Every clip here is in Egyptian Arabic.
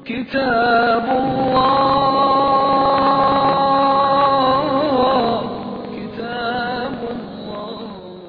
كتاب الله كتاب الله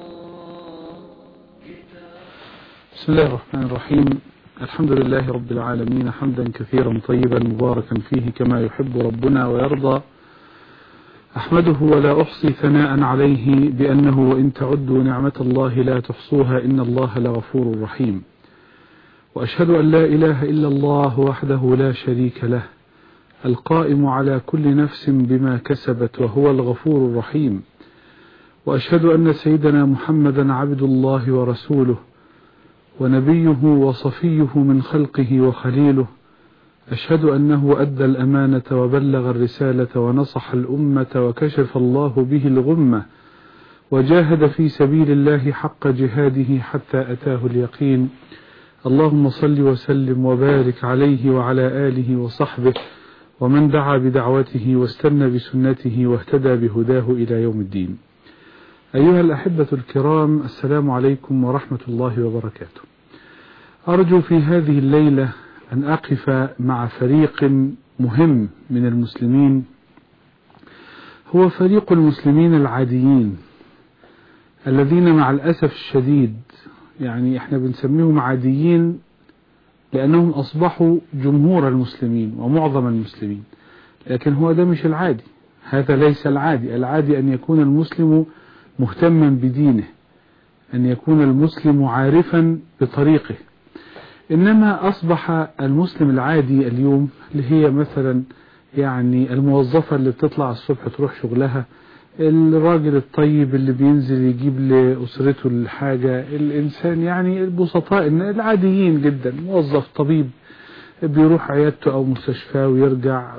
بسم الله الرحمن الرحيم الحمد لله رب العالمين حمدا كثيرا طيبا مباركا فيه كما يحب ربنا ويرضى أحمده ولا أحصي ثناء عليه بأنه وإن تعدوا نعمة الله لا تحصوها إن الله لغفور رحيم وأشهد أن لا إله إلا الله وحده لا شريك له القائم على كل نفس بما كسبت وهو الغفور الرحيم وأشهد أن سيدنا محمدا عبد الله ورسوله ونبيه وصفيه من خلقه وخليله أشهد أنه أدى الأمانة وبلغ الرسالة ونصح الأمة وكشف الله به الغمة وجاهد في سبيل الله حق جهاده حتى أتاه اليقين اللهم صل وسلم وبارك عليه وعلى آله وصحبه ومن دعا بدعوته واستنى بسنته واهتدى بهداه إلى يوم الدين أيها الأحبة الكرام السلام عليكم ورحمة الله وبركاته أرجو في هذه الليلة أن أقف مع فريق مهم من المسلمين هو فريق المسلمين العاديين الذين مع الأسف الشديد يعني احنا بنسميهم عاديين لأنهم أصبحوا جمهور المسلمين ومعظم المسلمين لكن هو ده مش العادي هذا ليس العادي العادي أن يكون المسلم مهتما بدينه أن يكون المسلم عارفا بطريقه إنما أصبح المسلم العادي اليوم اللي هي مثلا يعني الموظفة اللي بتطلع الصبح تروح شغلها الراجل الطيب اللي بينزل يجيب لأسرته الحاجة الإنسان يعني البسطاء العاديين جدا موظف طبيب بيروح عيادته أو مستشفاه ويرجع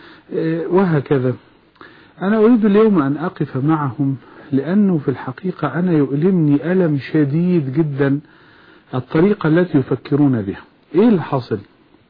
وهكذا أنا أريد اليوم أن أقف معهم لأنه في الحقيقة أنا يؤلمني ألم شديد جدا الطريقة التي يفكرون بها إيه اللي حصل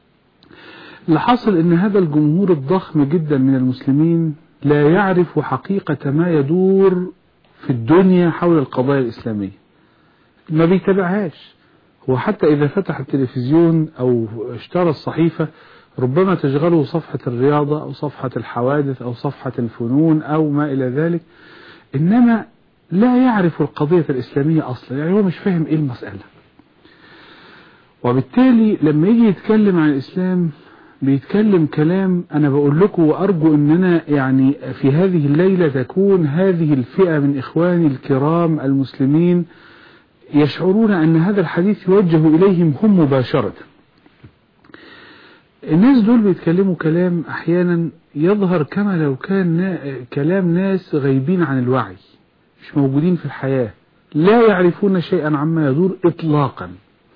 اللي حصل إن هذا الجمهور الضخم جدا من المسلمين لا يعرف حقيقة ما يدور في الدنيا حول القضايا الإسلامية ما بيتابعهاش هو حتى إذا فتح التلفزيون أو اشترى الصحيفة ربما تشغله صفحة الرياضة أو صفحة الحوادث أو صفحة الفنون أو ما إلى ذلك إنما لا يعرف القضية الإسلامية أصلا يعني هو مش فاهم إيه المسألة وبالتالي لما يجي يتكلم عن الإسلام بيتكلم كلام أنا بقول لكم وأرجو أننا يعني في هذه الليلة تكون هذه الفئة من إخواني الكرام المسلمين يشعرون أن هذا الحديث يوجه إليهم هم مباشرة الناس دول بيتكلموا كلام أحيانا يظهر كما لو كان كلام ناس غيبين عن الوعي مش موجودين في الحياة لا يعرفون شيئا عما يدور إطلاقا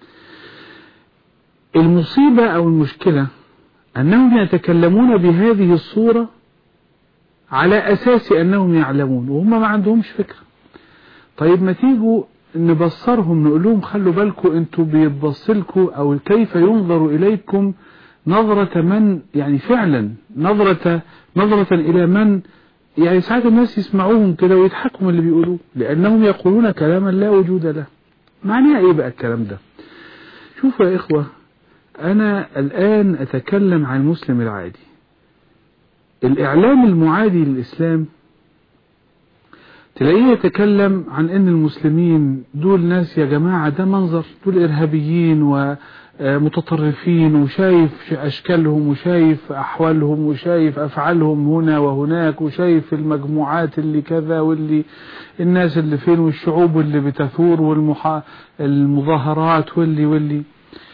المصيبة أو المشكلة أنهم يتكلمون بهذه الصورة على أساس أنهم يعلمون وهم ما عندهمش فكرة طيب ما تيجوا نبصرهم نقول لهم خلوا بالكم انتوا بيتبصلكم أو كيف ينظر إليكم نظرة من يعني فعلا نظرة نظرة إلى من يعني ساعات الناس يسمعوهم كده ويضحكوا من اللي بيقولوه لأنهم يقولون كلاما لا وجود له معناها إيه بقى الكلام ده شوفوا يا إخوة أنا الآن أتكلم عن المسلم العادي الإعلام المعادي للإسلام تلاقيه يتكلم عن أن المسلمين دول ناس يا جماعة ده منظر دول إرهابيين ومتطرفين وشايف أشكالهم وشايف أحوالهم وشايف أفعالهم هنا وهناك وشايف المجموعات اللي كذا واللي الناس اللي فين والشعوب اللي بتثور والمظاهرات واللي واللي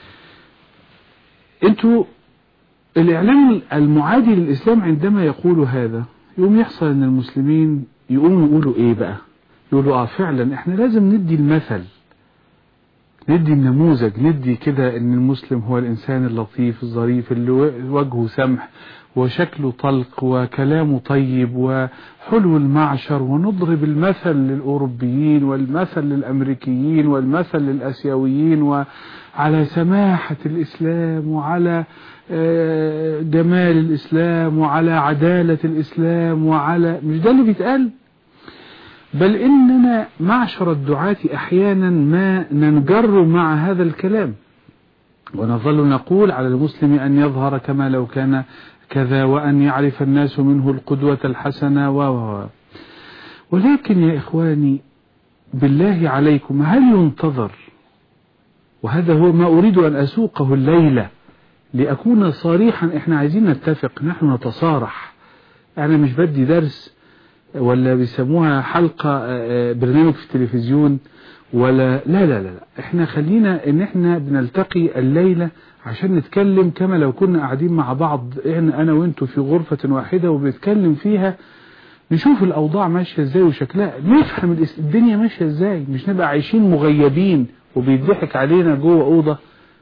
انتوا الاعلام المعادي للاسلام عندما يقول هذا يقوم يحصل ان المسلمين يقوموا يقولوا ايه بقى يقولوا اه فعلا احنا لازم ندي المثل ندي النموذج ندي كده ان المسلم هو الانسان اللطيف الظريف اللي وجهه سمح وشكله طلق وكلامه طيب وحلو المعشر ونضرب المثل للأوروبيين والمثل للأمريكيين والمثل للأسيويين وعلى سماحة الإسلام وعلى جمال الإسلام وعلى عدالة الإسلام وعلى مش ده اللي بيتقال بل إننا معشر الدعاة أحيانا ما ننجر مع هذا الكلام ونظل نقول على المسلم أن يظهر كما لو كان كذا وأن يعرف الناس منه القدوة الحسنة و و و. ولكن يا إخواني بالله عليكم هل ينتظر وهذا هو ما أريد أن أسوقه الليلة لأكون صريحا إحنا عايزين نتفق نحن نتصارح أنا مش بدي درس ولا بيسموها حلقة آه، آه، برنامج في التلفزيون ولا لا لا لا لا. احنا خلينا ان احنا بنلتقي الليلة عشان نتكلم كما لو كنا قاعدين مع بعض احنا انا وانتوا في غرفة واحدة وبنتكلم فيها نشوف الاوضاع ماشية ازاي وشكلها نفهم الاس- الدنيا ماشية ازاي مش نبقى عايشين مغيبين وبيضحك علينا جوه اوضة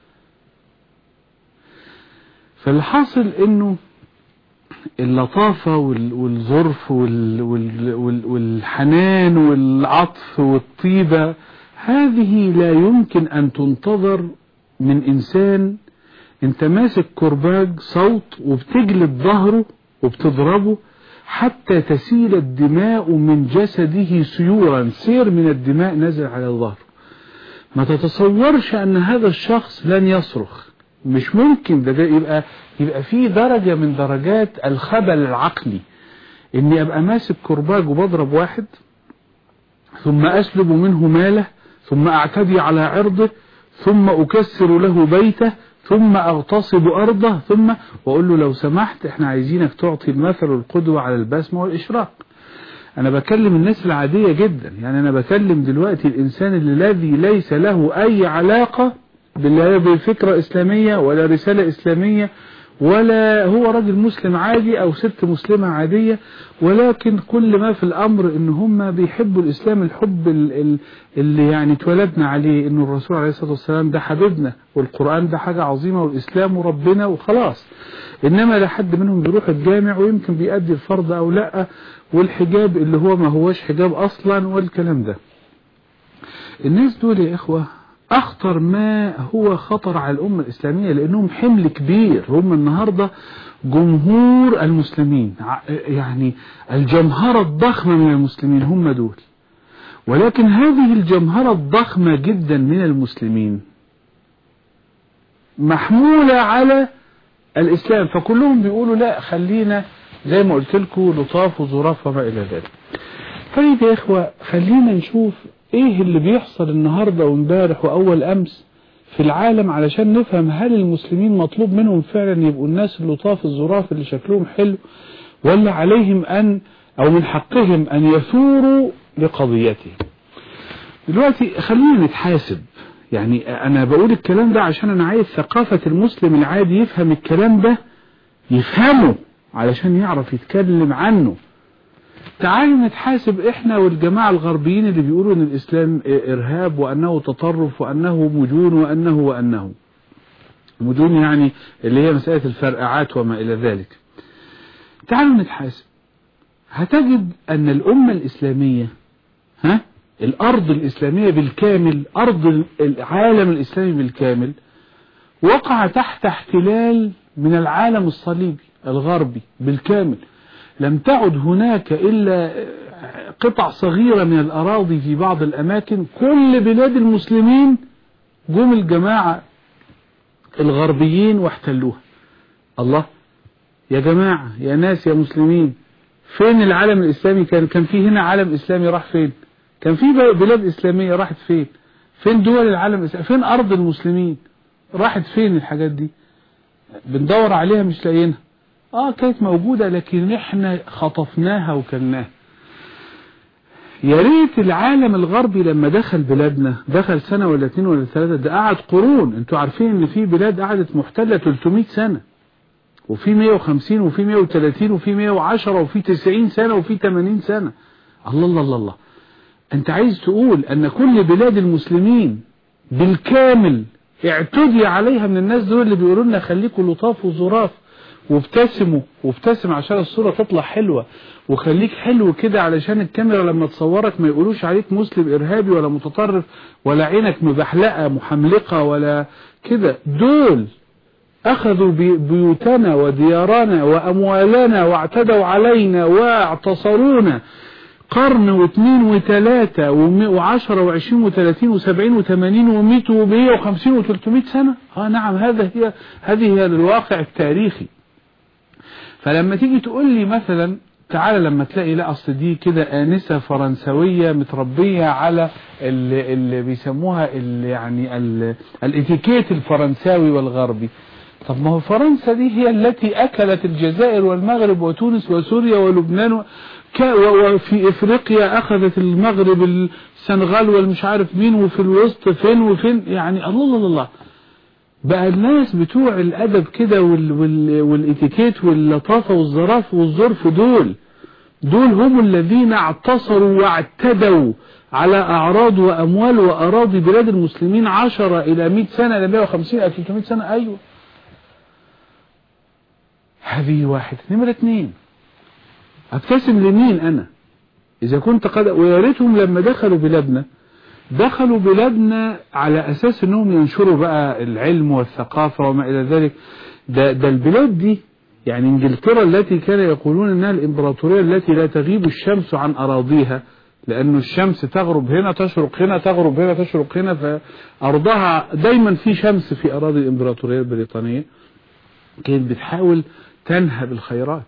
فالحاصل انه اللطافة وال- والظرف وال- وال- وال- والحنان والعطف والطيبة هذه لا يمكن أن تنتظر من إنسان أنت ماسك كرباج صوت وبتجلد ظهره وبتضربه حتى تسيل الدماء من جسده سيورا سير من الدماء نزل على ظهره ما تتصورش أن هذا الشخص لن يصرخ مش ممكن ده, ده يبقى يبقى في درجة من درجات الخبل العقلي اني ابقى ماسك كرباج وبضرب واحد ثم اسلب منه ماله ثم اعتدي على عرضه ثم اكسر له بيته ثم اغتصب ارضه ثم واقول له لو سمحت احنا عايزينك تعطي المثل والقدوة على البسمة والاشراق انا بكلم الناس العادية جدا يعني انا بكلم دلوقتي الانسان الذي ليس له اي علاقة بالله بفكرة اسلامية ولا رسالة اسلامية ولا هو راجل مسلم عادي او ست مسلمة عادية ولكن كل ما في الامر ان هم بيحبوا الاسلام الحب ال- ال- اللي يعني اتولدنا عليه انه الرسول عليه الصلاة والسلام ده حبيبنا والقرآن ده حاجة عظيمة والاسلام ربنا وخلاص انما لا حد منهم بيروح الجامع ويمكن بيأدي الفرض او لا والحجاب اللي هو ما هوش حجاب اصلا والكلام ده الناس دول يا اخوة اخطر ما هو خطر على الامة الاسلامية لانهم حمل كبير هم النهاردة جمهور المسلمين ع- يعني الجمهرة الضخمة من المسلمين هم دول ولكن هذه الجمهرة الضخمة جدا من المسلمين محمولة على الإسلام فكلهم بيقولوا لا خلينا زي ما قلت لكم لطاف وظراف وما إلى ذلك طيب يا إخوة خلينا نشوف إيه اللي بيحصل النهاردة وامبارح وأول أمس في العالم علشان نفهم هل المسلمين مطلوب منهم فعلا يبقوا الناس اللطاف الظراف اللي شكلهم حلو ولا عليهم أن أو من حقهم أن يثوروا لقضيتهم دلوقتي خلينا نتحاسب يعني انا بقول الكلام ده عشان انا عايز ثقافة المسلم العادي يفهم الكلام ده يفهمه علشان يعرف يتكلم عنه تعالوا نتحاسب احنا والجماعة الغربيين اللي بيقولوا ان الاسلام ارهاب وانه تطرف وانه مجون وانه وانه مجون يعني اللي هي مسألة الفرقعات وما الى ذلك تعالوا نتحاسب هتجد ان الامة الاسلامية ها الأرض الإسلامية بالكامل أرض العالم الإسلامي بالكامل وقع تحت احتلال من العالم الصليبي الغربي بالكامل لم تعد هناك إلا قطع صغيرة من الأراضي في بعض الأماكن كل بلاد المسلمين جم الجماعة الغربيين واحتلوها الله يا جماعة يا ناس يا مسلمين فين العالم الإسلامي كان كان في هنا عالم إسلامي راح فين كان في بلاد إسلامية راحت فين فين دول العالم الإسلامي فين أرض المسلمين راحت فين الحاجات دي بندور عليها مش لاقيينها اه كانت موجودة لكن احنا خطفناها وكلناها يا ريت العالم الغربي لما دخل بلادنا دخل سنة ولا اتنين ولا ثلاثة ده قعد قرون انتوا عارفين ان في بلاد قعدت محتلة 300 سنة وفي 150 وفي 130 وفي 110 وفي 90 سنة وفي 80 سنة الله الله الله الله انت عايز تقول ان كل بلاد المسلمين بالكامل اعتدي عليها من الناس دول اللي بيقولوا لنا خليكوا لطاف وظراف وابتسموا وابتسم عشان الصورة تطلع حلوة وخليك حلو كده علشان الكاميرا لما تصورك ما يقولوش عليك مسلم ارهابي ولا متطرف ولا عينك مبحلقة محملقة ولا كده دول اخذوا بيوتنا وديارنا واموالنا واعتدوا علينا واعتصرونا قرن واثنين وثلاثة وعشرة وعشرين وثلاثين وسبعين وثمانين ومئة ومئة وخمسين وثلاثمائة سنة اه نعم هذا هي هذه هي الواقع التاريخي فلما تيجي تقول لي مثلا تعالى لما تلاقي لا اصل دي كده آنسة فرنسوية متربية على اللي, اللي بيسموها اللي يعني الاتيكيت الفرنساوي والغربي طب ما هو فرنسا دي هي التي اكلت الجزائر والمغرب وتونس وسوريا ولبنان وفي افريقيا اخذت المغرب السنغال والمش عارف مين وفي الوسط فين وفين يعني الله الله الله بقى الناس بتوع الادب كده وال وال والاتيكيت واللطافه والظرافه والظرف دول دول هم الذين اعتصروا واعتدوا على اعراض واموال واراضي بلاد المسلمين عشرة الى 100 سنة الى 150 الى 300 سنة ايوه هذه واحد نمرة اثنين ابتسم لمين انا اذا كنت قد ويا ريتهم لما دخلوا بلادنا دخلوا بلادنا على اساس انهم ينشروا بقى العلم والثقافة وما الى ذلك ده, ده البلاد دي يعني انجلترا التي كان يقولون انها الامبراطورية التي لا تغيب الشمس عن اراضيها لانه الشمس تغرب هنا تشرق هنا تغرب هنا تشرق هنا فارضها دايما في شمس في اراضي الامبراطورية البريطانية كانت بتحاول تنهب الخيرات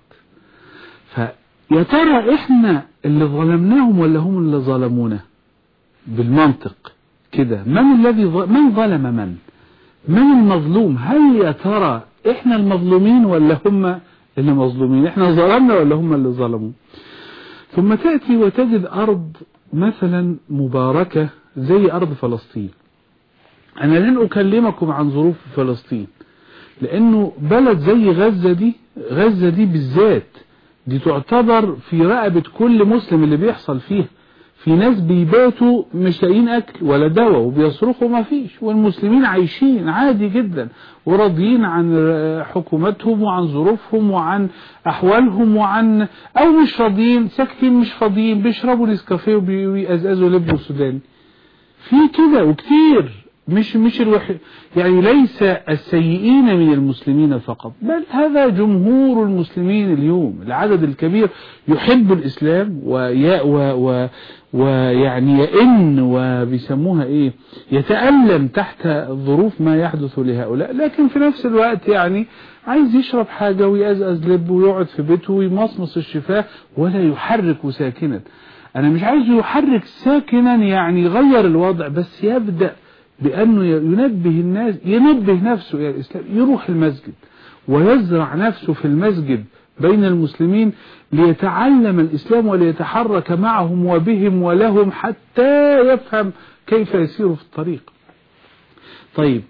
فيا ترى احنا اللي ظلمناهم ولا هم اللي ظلمونا بالمنطق كده من الذي من ظلم من من المظلوم هل يا ترى احنا المظلومين ولا هم اللي مظلومين احنا ظلمنا ولا هم اللي ظلموا ثم تأتي وتجد أرض مثلا مباركة زي أرض فلسطين أنا لن أكلمكم عن ظروف فلسطين لأنه بلد زي غزة دي غزة دي بالذات دي تعتبر في رقبة كل مسلم اللي بيحصل فيها في ناس بيباتوا مش لاقيين اكل ولا دواء وبيصرخوا ما فيش والمسلمين عايشين عادي جدا وراضيين عن حكومتهم وعن ظروفهم وعن احوالهم وعن او مش راضيين ساكتين مش فاضيين بيشربوا نسكافيه وبيقزقزوا لب سوداني في كده وكتير مش مش الوحيد يعني ليس السيئين من المسلمين فقط بل هذا جمهور المسلمين اليوم العدد الكبير يحب الإسلام ويا و و ويعني يئن وبيسموها ايه يتألم تحت ظروف ما يحدث لهؤلاء لكن في نفس الوقت يعني عايز يشرب حاجة ويأزأز لب ويقعد في بيته ويمصمص الشفاه ولا يحرك ساكنا انا مش عايز يحرك ساكنا يعني يغير الوضع بس يبدأ بأنه ينبه الناس ينبه نفسه إلى الإسلام يروح المسجد ويزرع نفسه في المسجد بين المسلمين ليتعلم الإسلام وليتحرك معهم وبهم ولهم حتى يفهم كيف يسير في الطريق طيب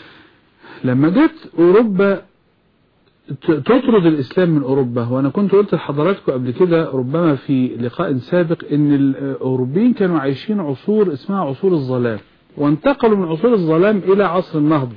لما جت أوروبا تطرد الإسلام من أوروبا وأنا كنت قلت لحضراتكم قبل كده ربما في لقاء سابق أن الأوروبيين كانوا عايشين عصور اسمها عصور الظلام وانتقلوا من عصور الظلام إلى عصر النهضة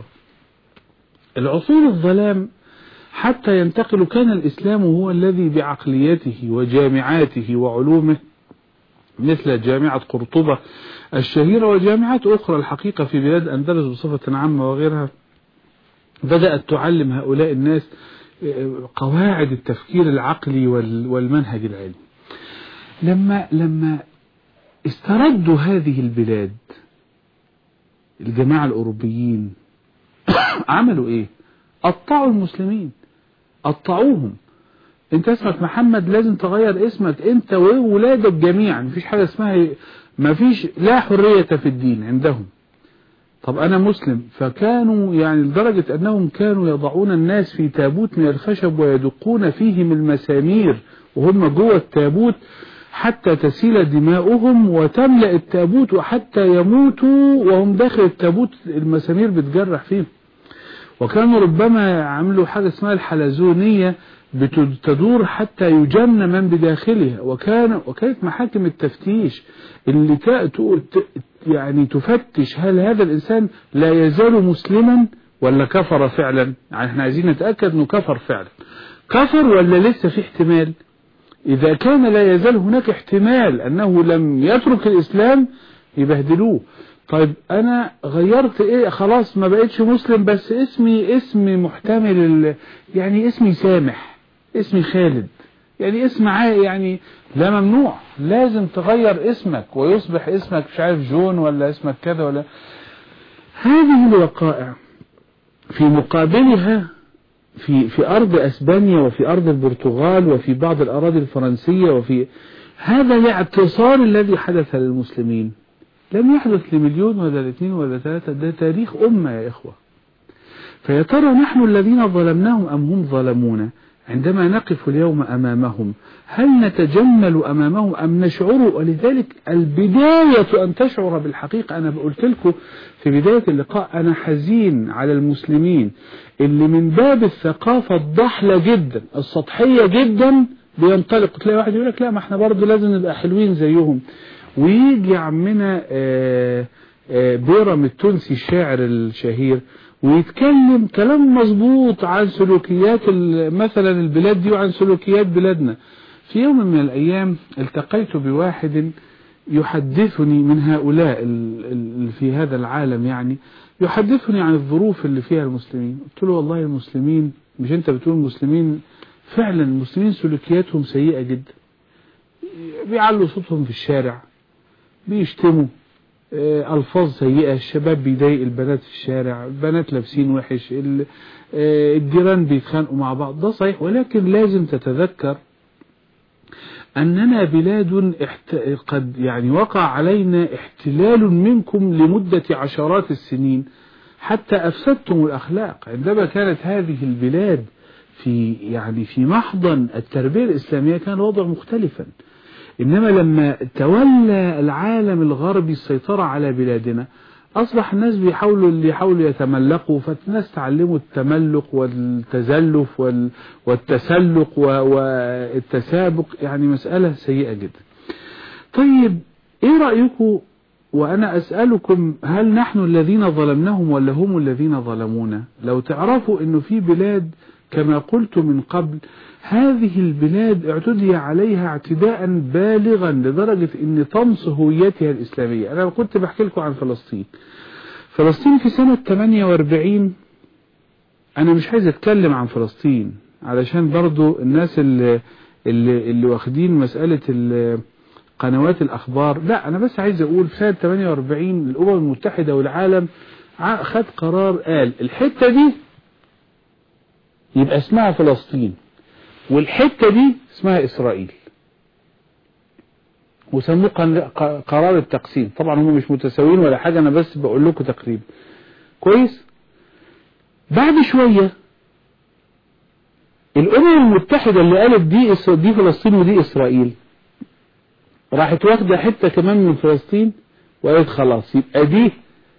العصور الظلام حتى ينتقلوا كان الإسلام هو الذي بعقليته وجامعاته وعلومه مثل جامعة قرطبة الشهيرة وجامعات أخرى الحقيقة في بلاد أندلس بصفة عامة وغيرها بدأت تعلم هؤلاء الناس قواعد التفكير العقلي والمنهج العلمي لما لما استردوا هذه البلاد الجماعة الأوروبيين عملوا إيه قطعوا المسلمين قطعوهم انت اسمك محمد لازم تغير اسمك انت وولادك جميعا مفيش حاجة اسمها مفيش لا حرية في الدين عندهم طب انا مسلم فكانوا يعني لدرجة انهم كانوا يضعون الناس في تابوت من الخشب ويدقون فيهم المسامير وهم جوه التابوت حتى تسيل دماؤهم وتملأ التابوت وحتى يموتوا وهم داخل التابوت المسامير بتجرح فيهم وكانوا ربما عملوا حاجة اسمها الحلزونية بتدور حتى يجن من بداخلها وكان وكانت محاكم التفتيش اللي يعني تفتش هل هذا الإنسان لا يزال مسلما ولا كفر فعلا يعني احنا عايزين نتأكد انه كفر فعلا كفر ولا لسه في احتمال إذا كان لا يزال هناك احتمال أنه لم يترك الإسلام يبهدلوه طيب أنا غيرت إيه خلاص ما بقيتش مسلم بس اسمي اسمي محتمل يعني اسمي سامح اسمي خالد يعني اسم عائي يعني لا ممنوع لازم تغير اسمك ويصبح اسمك مش عارف جون ولا اسمك كذا ولا هذه الوقائع في مقابلها في في أرض أسبانيا وفي أرض البرتغال وفي بعض الأراضي الفرنسية وفي هذا الاعتصار الذي حدث للمسلمين لم يحدث لمليون ولا لاثنين ولا ثلاثة ده تاريخ أمة يا إخوة فيا ترى نحن الذين ظلمناهم أم هم ظلمونا عندما نقف اليوم أمامهم هل نتجمل أمامهم أم نشعر ولذلك البداية أن تشعر بالحقيقة أنا قلت لكم في بداية اللقاء أنا حزين على المسلمين اللي من باب الثقافة الضحلة جدا السطحية جدا بينطلق تلاقي واحد يقول لك لا ما احنا برضه لازم نبقى حلوين زيهم ويجي عمنا آه، آه، بيرم التونسي الشاعر الشهير ويتكلم كلام مظبوط عن سلوكيات ال- مثلا البلاد دي وعن سلوكيات بلادنا في يوم من الأيام التقيت بواحد يحدثني من هؤلاء ال- ال- في هذا العالم يعني يحدثني عن الظروف اللي فيها المسلمين قلت له والله المسلمين مش انت بتقول المسلمين فعلا المسلمين سلوكياتهم سيئة جدا بيعلوا صوتهم في الشارع بيشتموا آه، ألفاظ سيئة الشباب بيضايق البنات في الشارع البنات لابسين وحش ال- آه، الجيران بيتخانقوا مع بعض ده صحيح ولكن لازم تتذكر أننا بلاد احت... قد يعني وقع علينا احتلال منكم لمدة عشرات السنين حتى أفسدتم الأخلاق عندما كانت هذه البلاد في يعني في محضن التربية الإسلامية كان الوضع مختلفا إنما لما تولى العالم الغربي السيطرة على بلادنا أصبح الناس بيحاولوا اللي يحاولوا يتملقوا فالناس تعلموا التملق والتزلف وال- والتسلق و- والتسابق يعني مسألة سيئة جدا طيب إيه رأيكم وأنا أسألكم هل نحن الذين ظلمناهم ولا هم الذين ظلمونا لو تعرفوا أنه في بلاد كما قلت من قبل هذه البلاد اعتدي عليها اعتداء بالغا لدرجة ان طمس هويتها الاسلامية انا كنت بحكي لكم عن فلسطين فلسطين في سنة 48 انا مش عايز اتكلم عن فلسطين علشان برضو الناس اللي, اللي, اللي واخدين مسألة ال- قنوات الاخبار لا انا بس عايز اقول في سنة 48 الامم المتحدة والعالم ع- خد قرار قال الحتة دي يبقى اسمها فلسطين والحتة دي اسمها إسرائيل وسموه قن- ق- قرار التقسيم طبعا هم مش متساويين ولا حاجة أنا بس بقول لكم تقريبا كويس بعد شوية الأمم المتحدة اللي قالت دي إس- دي فلسطين ودي إسرائيل راحت واخدة حتة كمان من فلسطين وقالت خلاص يبقى دي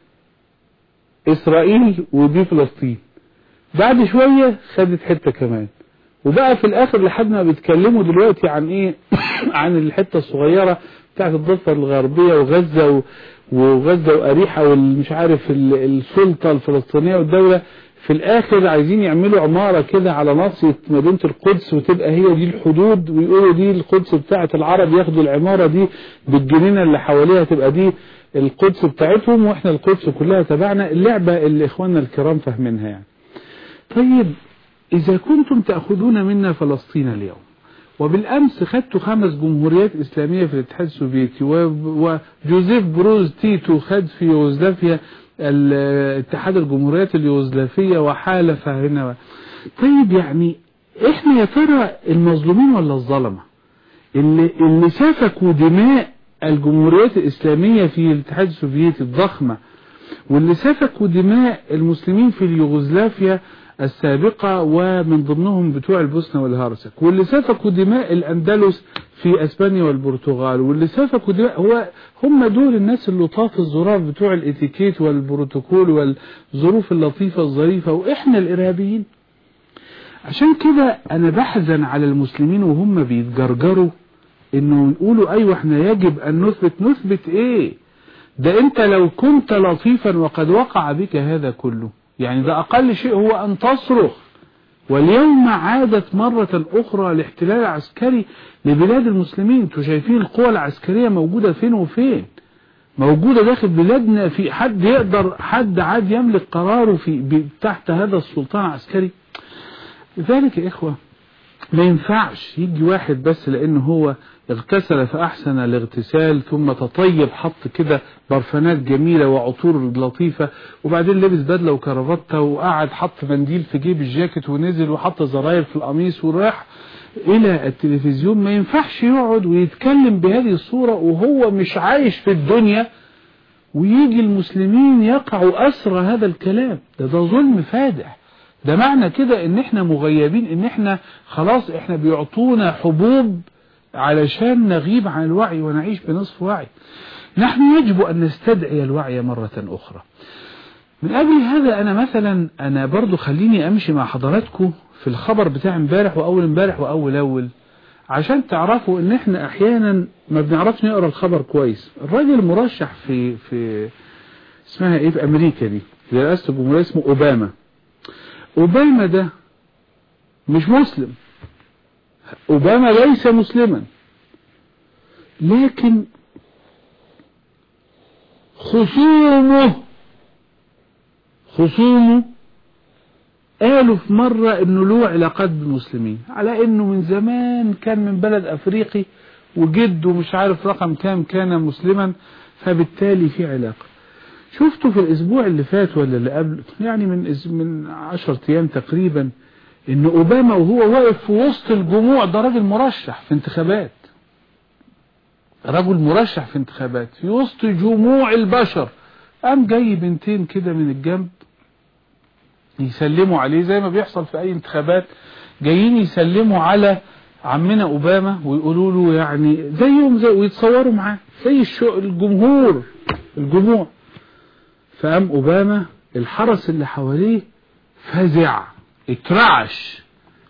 إسرائيل ودي فلسطين بعد شوية خدت حتة كمان وبقى في الاخر لحد ما بيتكلموا دلوقتي عن ايه عن الحتة الصغيرة بتاعت الضفة الغربية وغزة و- وغزة واريحة والمش عارف ال- السلطة الفلسطينية والدولة في الاخر عايزين يعملوا عمارة كده على ناصية مدينة القدس وتبقى هي دي الحدود ويقولوا دي القدس بتاعت العرب ياخدوا العمارة دي بالجنينة اللي حواليها تبقى دي القدس بتاعتهم واحنا القدس كلها تبعنا اللعبة اللي اخواننا الكرام فاهمينها يعني طيب إذا كنتم تأخذون منا فلسطين اليوم وبالأمس خدتوا خمس جمهوريات إسلامية في الاتحاد السوفيتي و- وجوزيف بروز تيتو خد في يوغوسلافيا ال- اتحاد الجمهوريات اليوغوسلافية وحالف هنا طيب يعني احنا يا ترى المظلومين ولا الظلمة اللي, اللي سفكوا دماء الجمهوريات الإسلامية في الاتحاد السوفيتي الضخمة واللي سفكوا دماء المسلمين في اليوغوسلافيا السابقة ومن ضمنهم بتوع البوسنة والهرسك واللي سفكوا دماء الأندلس في أسبانيا والبرتغال واللي سفكوا دماء هو هم دول الناس اللطاف الظراف بتوع الاتيكيت والبروتوكول والظروف اللطيفة الظريفة وإحنا الإرهابيين عشان كده أنا بحزن على المسلمين وهم بيتجرجروا إنه يقولوا أيوة إحنا يجب أن نثبت نثبت إيه ده انت لو كنت لطيفا وقد وقع بك هذا كله يعني ده اقل شيء هو ان تصرخ واليوم عادت مرة اخرى الاحتلال العسكري لبلاد المسلمين انتوا شايفين القوى العسكرية موجودة فين وفين موجودة داخل بلادنا في حد يقدر حد عاد يملك قراره في ب- تحت هذا السلطان العسكري لذلك يا إخوة ما ينفعش يجي واحد بس لأنه هو اغتسل فأحسن الاغتسال ثم تطيب حط كده برفانات جميلة وعطور لطيفة وبعدين لبس بدلة وكرافتة وقعد حط منديل في جيب الجاكيت ونزل وحط زراير في القميص وراح إلى التلفزيون ما ينفعش يقعد ويتكلم بهذه الصورة وهو مش عايش في الدنيا ويجي المسلمين يقعوا أسرى هذا الكلام ده ده ظلم فادح ده معنى كده ان احنا مغيبين ان احنا خلاص احنا بيعطونا حبوب علشان نغيب عن الوعي ونعيش بنصف وعي نحن يجب ان نستدعي الوعي مرة اخرى من اجل هذا انا مثلا انا برضو خليني امشي مع حضراتكم في الخبر بتاع امبارح واول امبارح واول اول عشان تعرفوا ان احنا احيانا ما بنعرفش نقرا الخبر كويس الراجل المرشح في في اسمها ايه في امريكا دي رئاسة الجمهورية اسمه اوباما اوباما ده مش مسلم اوباما ليس مسلما لكن خصومه خصومه قالوا في مرة انه له علاقات بالمسلمين على انه من زمان كان من بلد افريقي وجده مش عارف رقم كام كان مسلما فبالتالي في علاقة شفته في الاسبوع اللي فات ولا اللي قبل يعني من من 10 ايام تقريبا ان اوباما وهو واقف في وسط الجموع ده راجل مرشح في انتخابات رجل مرشح في انتخابات في وسط جموع البشر قام جاي بنتين كده من الجنب يسلموا عليه زي ما بيحصل في اي انتخابات جايين يسلموا على عمنا اوباما ويقولوا له يعني زيهم زي ويتصوروا معاه زي الشو الجمهور الجموع فقام اوباما الحرس اللي حواليه فزع اترعش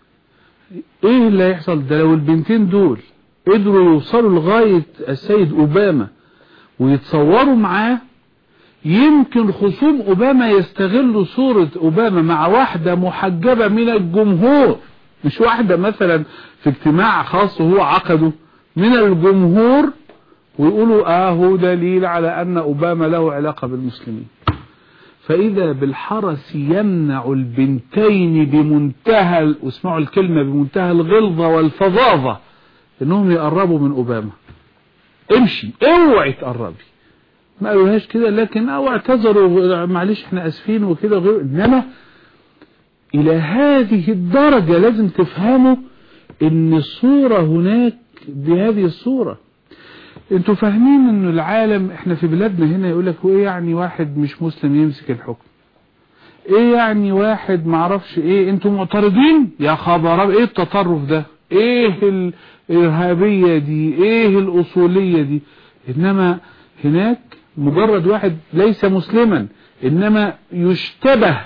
ايه اللي هيحصل ده لو البنتين دول قدروا يوصلوا لغاية السيد اوباما ويتصوروا معاه يمكن خصوم اوباما يستغلوا صورة اوباما مع واحدة محجبة من الجمهور مش واحدة مثلا في اجتماع خاص وهو عقده من الجمهور ويقولوا اه هو دليل على ان اوباما له علاقة بالمسلمين فإذا بالحرس يمنع البنتين بمنتهى واسمعوا الكلمة بمنتهى الغلظة والفظاظة انهم يقربوا من اوباما امشي اوعي تقربي ما قالوهاش كده لكن او اعتذروا معلش احنا اسفين وكده غير انما الى هذه الدرجة لازم تفهموا ان الصورة هناك بهذه الصورة انتوا فاهمين ان العالم احنا في بلادنا هنا يقول لك وايه يعني واحد مش مسلم يمسك الحكم ايه يعني واحد معرفش ايه انتوا معترضين يا خبر ايه التطرف ده ايه الارهابية دي ايه الاصولية دي انما هناك مجرد واحد ليس مسلما انما يشتبه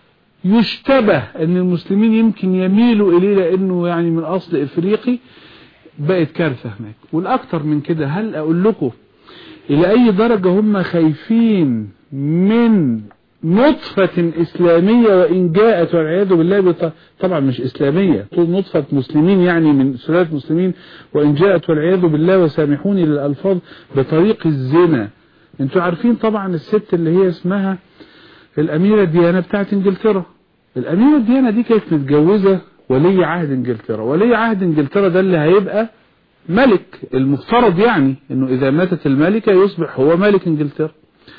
يشتبه ان المسلمين يمكن يميلوا اليه لانه يعني من اصل افريقي بقت كارثة هناك والاكتر من كده هل اقول لكم الى اي درجة هم خايفين من نطفة اسلامية وان جاءت والعياذ بالله بط... طبعا مش اسلامية طول نطفة مسلمين يعني من سلالة مسلمين وان جاءت والعياذ بالله وسامحوني للالفاظ بطريق الزنا انتوا عارفين طبعا الست اللي هي اسمها الاميرة ديانا بتاعت انجلترا الاميرة ديانا دي كانت متجوزة ولي عهد انجلترا ولي عهد انجلترا ده اللي هيبقى ملك المفترض يعني انه اذا ماتت الملكة يصبح هو ملك انجلترا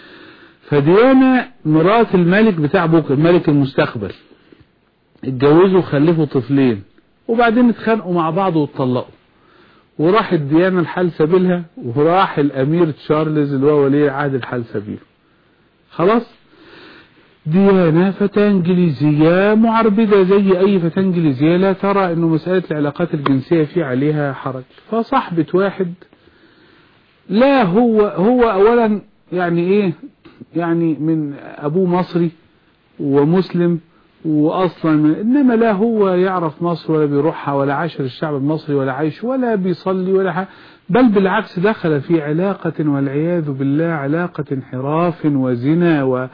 فديانا مرات الملك بتاع بوك الملك المستقبل اتجوزوا وخلفوا طفلين وبعدين اتخانقوا مع بعض واتطلقوا وراحت ديانا الحال سبيلها وراح الامير تشارلز اللي هو ولي عهد الحال سبيله خلاص ديانا فتاة انجليزية معربدة زي اي فتاة انجليزية لا ترى انه مسألة العلاقات الجنسية في عليها حرج فصاحبة واحد لا هو هو اولا يعني ايه يعني من ابوه مصري ومسلم واصلا انما لا هو يعرف مصر ولا بيروحها ولا عاشر الشعب المصري ولا عايش ولا بيصلي ولا حاجة بل بالعكس دخل في علاقة والعياذ بالله علاقة انحراف وزنا و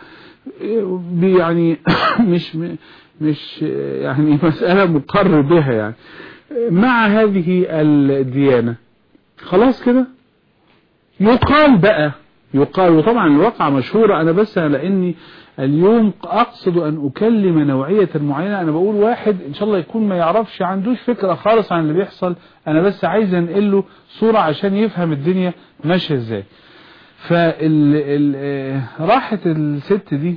يعني مش مش يعني مسألة مقر بها يعني مع هذه الديانة خلاص كده يقال بقى يقال وطبعا الواقع مشهورة أنا بس لأني اليوم أقصد أن أكلم نوعية معينة أنا بقول واحد إن شاء الله يكون ما يعرفش عندوش فكرة خالص عن اللي بيحصل أنا بس عايز أنقل له صورة عشان يفهم الدنيا ماشية إزاي فراحت الست دي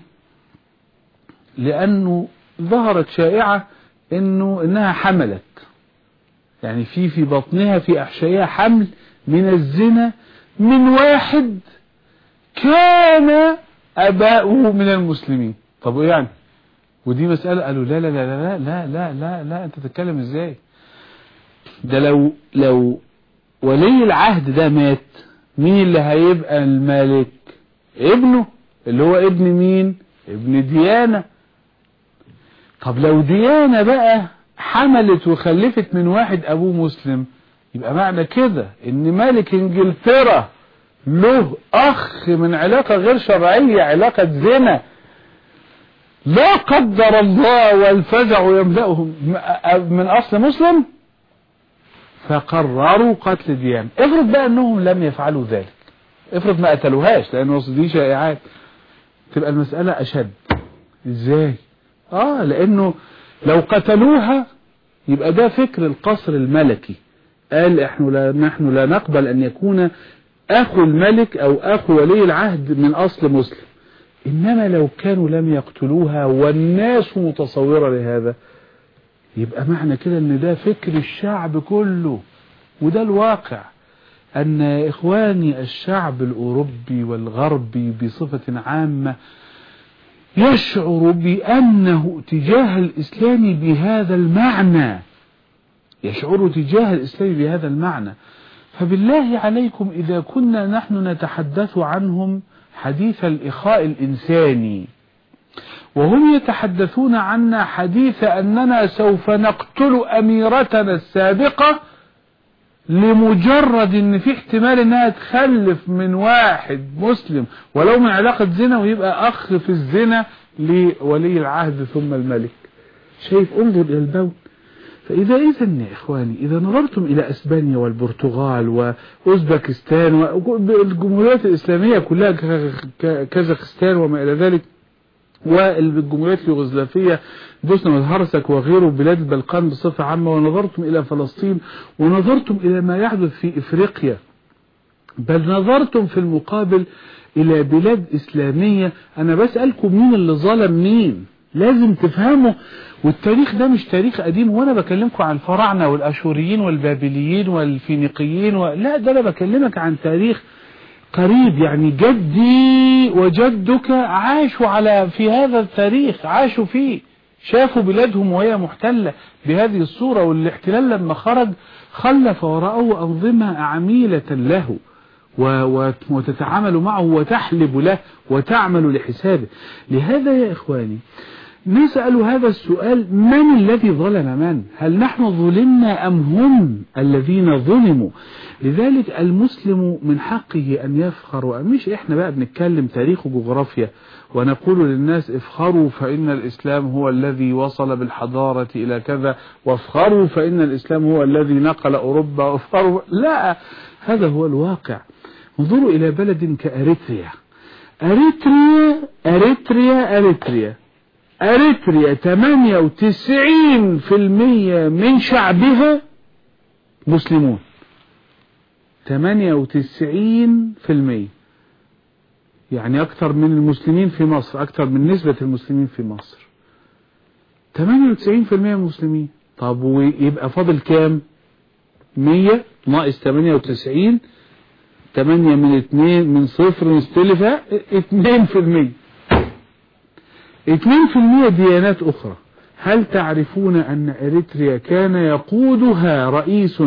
لأنه ظهرت شائعة إنه إنها حملت يعني في في بطنها في أحشائها حمل من الزنا من واحد كان أباؤه من المسلمين طب ايه يعني ودي مسألة قالوا لا لا لا لا لا لا لا لا انت تتكلم ازاي ده لو لو ولي العهد ده مات مين اللي هيبقى الملك ابنه اللي هو ابن مين ابن ديانة طب لو ديانة بقى حملت وخلفت من واحد ابوه مسلم يبقى معنى كده ان ملك انجلترا له اخ من علاقة غير شرعية علاقة زنا لا قدر الله والفزع يملأهم من اصل مسلم فقرروا قتل ديان افرض بقى انهم لم يفعلوا ذلك افرض ما قتلوهاش لان دي شائعات تبقى المسألة اشد ازاي اه لانه لو قتلوها يبقى ده فكر القصر الملكي قال احنا لا نحن لا نقبل ان يكون اخو الملك او اخو ولي العهد من اصل مسلم انما لو كانوا لم يقتلوها والناس متصورة لهذا يبقى معنى كده ان ده فكر الشعب كله وده الواقع ان اخواني الشعب الاوروبي والغربي بصفة عامة يشعر بانه تجاه الاسلام بهذا المعنى يشعر تجاه الاسلام بهذا المعنى فبالله عليكم إذا كنا نحن نتحدث عنهم حديث الإخاء الإنساني وهم يتحدثون عنا حديث أننا سوف نقتل أميرتنا السابقة لمجرد ان في احتمال انها تخلف من واحد مسلم ولو من علاقة زنا ويبقى اخ في الزنا لولي العهد ثم الملك شايف انظر الى البول فإذا إذن يا إخواني إذا نظرتم إلى أسبانيا والبرتغال وأوزبكستان والجمهوريات الإسلامية كلها كازاخستان وما إلى ذلك والجمهوريات اليوغوسلافية بوسنا والهرسك وغيره بلاد البلقان بصفة عامة ونظرتم إلى فلسطين ونظرتم إلى ما يحدث في إفريقيا بل نظرتم في المقابل إلى بلاد إسلامية أنا بسألكم مين اللي ظلم مين لازم تفهموا والتاريخ ده مش تاريخ قديم وانا بكلمكم عن الفراعنة والاشوريين والبابليين والفينيقيين و... لا ده انا بكلمك عن تاريخ قريب يعني جدي وجدك عاشوا على في هذا التاريخ عاشوا فيه شافوا بلادهم وهي محتلة بهذه الصورة والاحتلال لما خرج خلف وراءه أنظمة عميلة له وتتعامل معه وتحلب له وتعمل لحسابه لهذا يا إخواني نسأل هذا السؤال من الذي ظلم من هل نحن ظلمنا أم هم الذين ظلموا لذلك المسلم من حقه أن يفخر مش إحنا بقى بنتكلم تاريخ وجغرافيا ونقول للناس افخروا فإن الإسلام هو الذي وصل بالحضارة إلى كذا وافخروا فإن الإسلام هو الذي نقل أوروبا وافخروا لا هذا هو الواقع انظروا إلى بلد كأريتريا أريتريا أريتريا أريتريا أريتريا 98% من شعبها مسلمون 98% يعني أكثر من المسلمين في مصر أكثر من نسبة المسلمين في مصر 98% مسلمين طب ويبقى فاضل كام 100 ناقص 98 8 من 2 من صفر مستلفة 2% 2% ديانات أخرى هل تعرفون أن إريتريا كان يقودها رئيس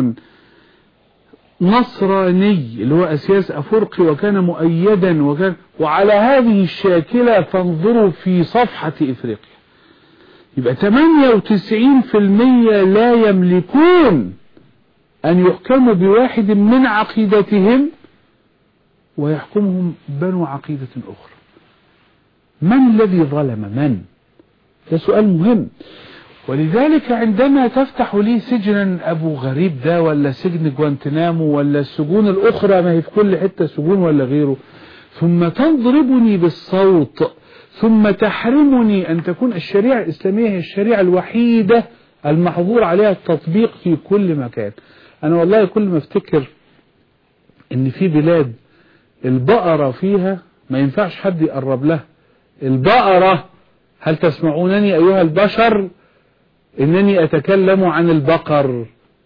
نصراني اللي هو أسياس أفرقي وكان مؤيدا وكان وعلى هذه الشاكلة فانظروا في صفحة إفريقيا يبقى 98% لا يملكون أن يحكموا بواحد من عقيدتهم ويحكمهم بنو عقيدة أخرى من الذي ظلم من ده سؤال مهم ولذلك عندما تفتح لي سجنا أبو غريب ده ولا سجن جوانتنامو ولا السجون الأخرى ما هي في كل حتة سجون ولا غيره ثم تضربني بالصوت ثم تحرمني أن تكون الشريعة الإسلامية هي الشريعة الوحيدة المحظور عليها التطبيق في كل مكان أنا والله كل ما افتكر إن في بلاد البقرة فيها ما ينفعش حد يقرب لها البقرة هل تسمعونني أيها البشر إنني أتكلم عن البقر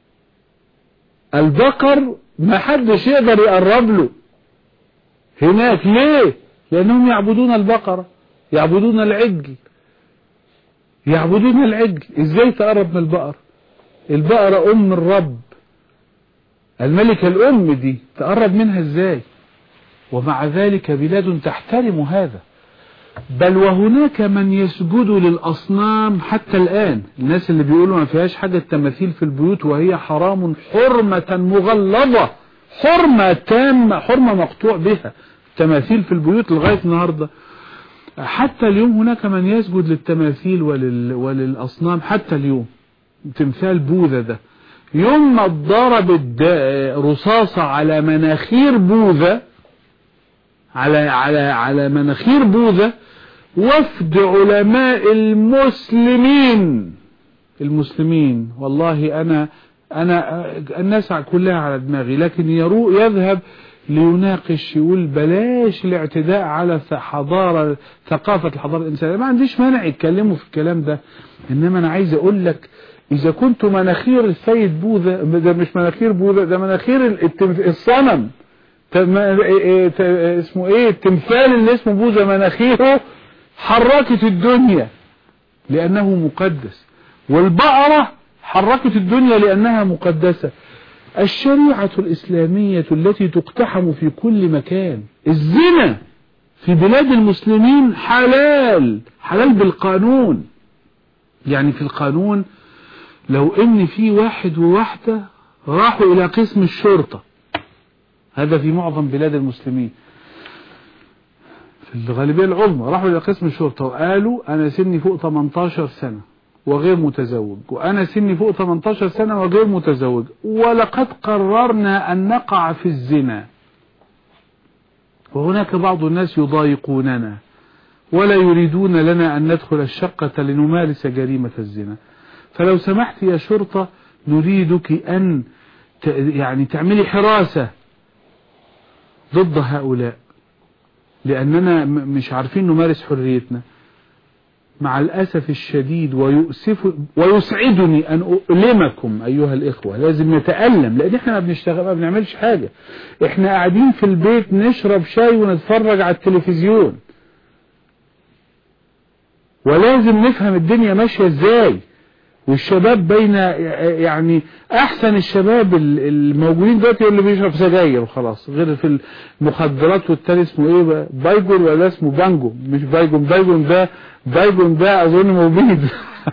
البقر ما حدش يقدر يقرب له هناك ليه لأنهم يعبدون البقرة يعبدون العجل يعبدون العجل ازاي تقرب من البقر البقرة ام الرب الملكة الام دي تقرب منها ازاي ومع ذلك بلاد تحترم هذا بل وهناك من يسجد للأصنام حتى الآن الناس اللي بيقولوا ما فيهاش حاجة تماثيل في البيوت وهي حرام حرمة مغلظة حرمة تامة حرمة مقطوع بها تماثيل في البيوت لغاية النهاردة حتى اليوم هناك من يسجد للتماثيل ولل... وللأصنام حتى اليوم تمثال بوذا ده يوم ما ضربت رصاصة على مناخير بوذا على على على مناخير بوذا وفد علماء المسلمين المسلمين والله أنا أنا الناس كلها على دماغي لكن يرو يذهب ليناقش يقول بلاش الاعتداء على حضارة ثقافة الحضارة الإنسانية ما عنديش مانع يتكلموا في الكلام ده إنما أنا عايز أقول لك إذا كنت مناخير السيد بوذا ده مش مناخير بوذا ده مناخير الصنم اسمه ايه التمثال اللي اسمه بوذا مناخيره حركت الدنيا لأنه مقدس والبقرة حركت الدنيا لأنها مقدسة الشريعة الإسلامية التي تقتحم في كل مكان الزنا في بلاد المسلمين حلال حلال بالقانون يعني في القانون لو ان في واحد وواحدة راحوا الى قسم الشرطة هذا في معظم بلاد المسلمين في الغالبية العظمى راحوا الى قسم الشرطة وقالوا انا سني فوق 18 سنة وغير متزوج وأنا سني فوق 18 سنة وغير متزوج ولقد قررنا أن نقع في الزنا وهناك بعض الناس يضايقوننا ولا يريدون لنا أن ندخل الشقة لنمارس جريمة الزنا فلو سمحت يا شرطة نريدك أن يعني تعملي حراسة ضد هؤلاء لأننا مش عارفين نمارس حريتنا مع الأسف الشديد ويؤسف ويسعدني أن أؤلمكم أيها الإخوة لازم نتألم لأن إحنا ما بنشتغل ما بنعملش حاجة إحنا قاعدين في البيت نشرب شاي ونتفرج على التلفزيون ولازم نفهم الدنيا ماشية إزاي والشباب بين يعني احسن الشباب الموجودين دلوقتي اللي بيشرب سجاير وخلاص غير في المخدرات والتاني اسمه ايه بايجون ولا اسمه بانجو مش بايجون بايجون ده بايجون ده اظن مبيد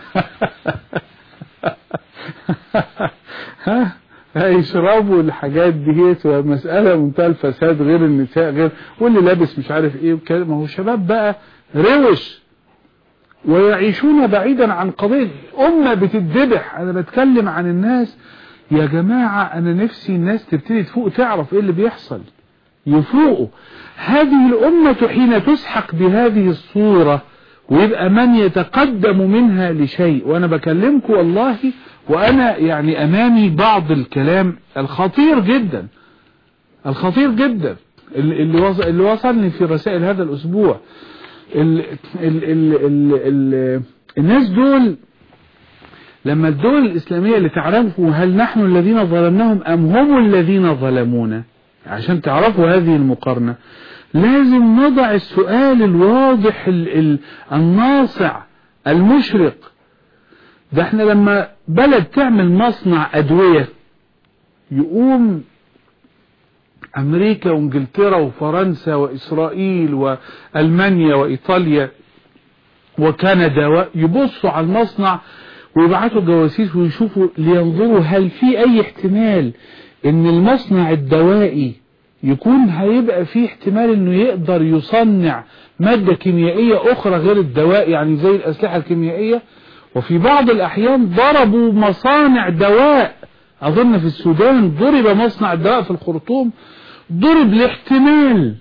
ها هيشربوا الحاجات ديت ومسألة منتهى الفساد غير النساء غير واللي لابس مش عارف ايه وكده ما هو شباب بقى روش ويعيشون بعيدا عن قضية أمة بتدبح أنا بتكلم عن الناس يا جماعة أنا نفسي الناس تبتدي تفوق تعرف إيه اللي بيحصل يفوقوا هذه الأمة حين تسحق بهذه الصورة ويبقى من يتقدم منها لشيء وأنا بكلمكم والله وأنا يعني أمامي بعض الكلام الخطير جدا الخطير جدا اللي وصل اللي وصلني في رسائل هذا الأسبوع ال ال ال ال ال الناس دول لما الدول الإسلامية اللي تعرفوا هل نحن الذين ظلمناهم أم هم الذين ظلمونا عشان تعرفوا هذه المقارنة لازم نضع السؤال الواضح ال ال الناصع المشرق ده احنا لما بلد تعمل مصنع أدوية يقوم أمريكا وانجلترا وفرنسا وإسرائيل وألمانيا وإيطاليا وكندا يبصوا على المصنع ويبعتوا جواسيس ويشوفوا لينظروا هل في أي احتمال إن المصنع الدوائي يكون هيبقى فيه احتمال إنه يقدر يصنع مادة كيميائية أخرى غير الدواء يعني زي الأسلحة الكيميائية وفي بعض الأحيان ضربوا مصانع دواء أظن في السودان ضرب مصنع الدواء في الخرطوم ضرب لاحتمال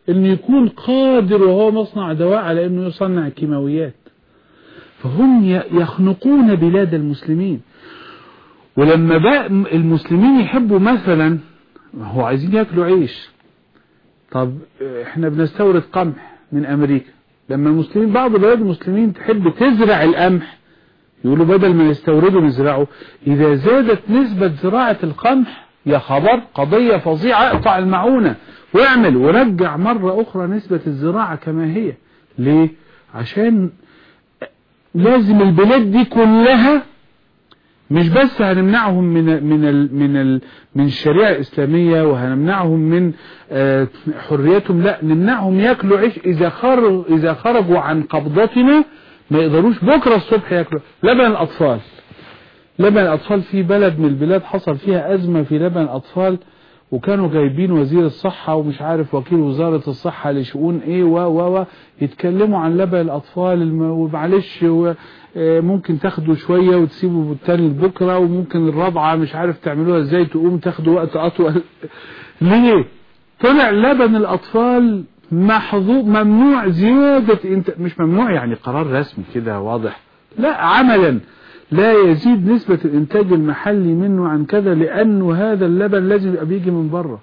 انه يكون قادر وهو مصنع دواء على انه يصنع كيماويات فهم ي- يخنقون بلاد المسلمين ولما بقى م- المسلمين يحبوا مثلا هو عايزين ياكلوا عيش طب احنا بنستورد قمح من امريكا لما المسلمين بعض بلاد المسلمين تحب تزرع القمح يقولوا بدل ما نستورده نزرعه اذا زادت نسبة زراعة القمح يا خبر قضية فظيعة اقطع المعونة واعمل ورجع مرة اخرى نسبة الزراعة كما هي ليه عشان لازم البلاد دي كلها مش بس هنمنعهم من من ال من ال من الشريعة الإسلامية وهنمنعهم من آه، حريتهم لا نمنعهم ياكلوا عيش إذا خرج إذا خرجوا عن قبضتنا ما يقدروش بكرة الصبح ياكلوا لبن الأطفال لبن الأطفال في بلد من البلاد حصل فيها أزمة في لبن الأطفال وكانوا جايبين وزير الصحة ومش عارف وكيل وزارة الصحة لشؤون ايه و و و يتكلموا عن لبن الأطفال الم- ومعلش و- آه، ممكن تاخدوا شوية وتسيبوا بالتاني لبكرة وممكن الرضعة مش عارف تعملوها ازاي تقوم تاخدوا وقت أطول ليه؟ طلع لبن الأطفال محظوظ ممنوع زيادة انت مش ممنوع يعني قرار رسمي كده واضح لا عملا لا يزيد نسبة الإنتاج المحلي منه عن كذا لأنه هذا اللبن لازم يبقى بيجي من بره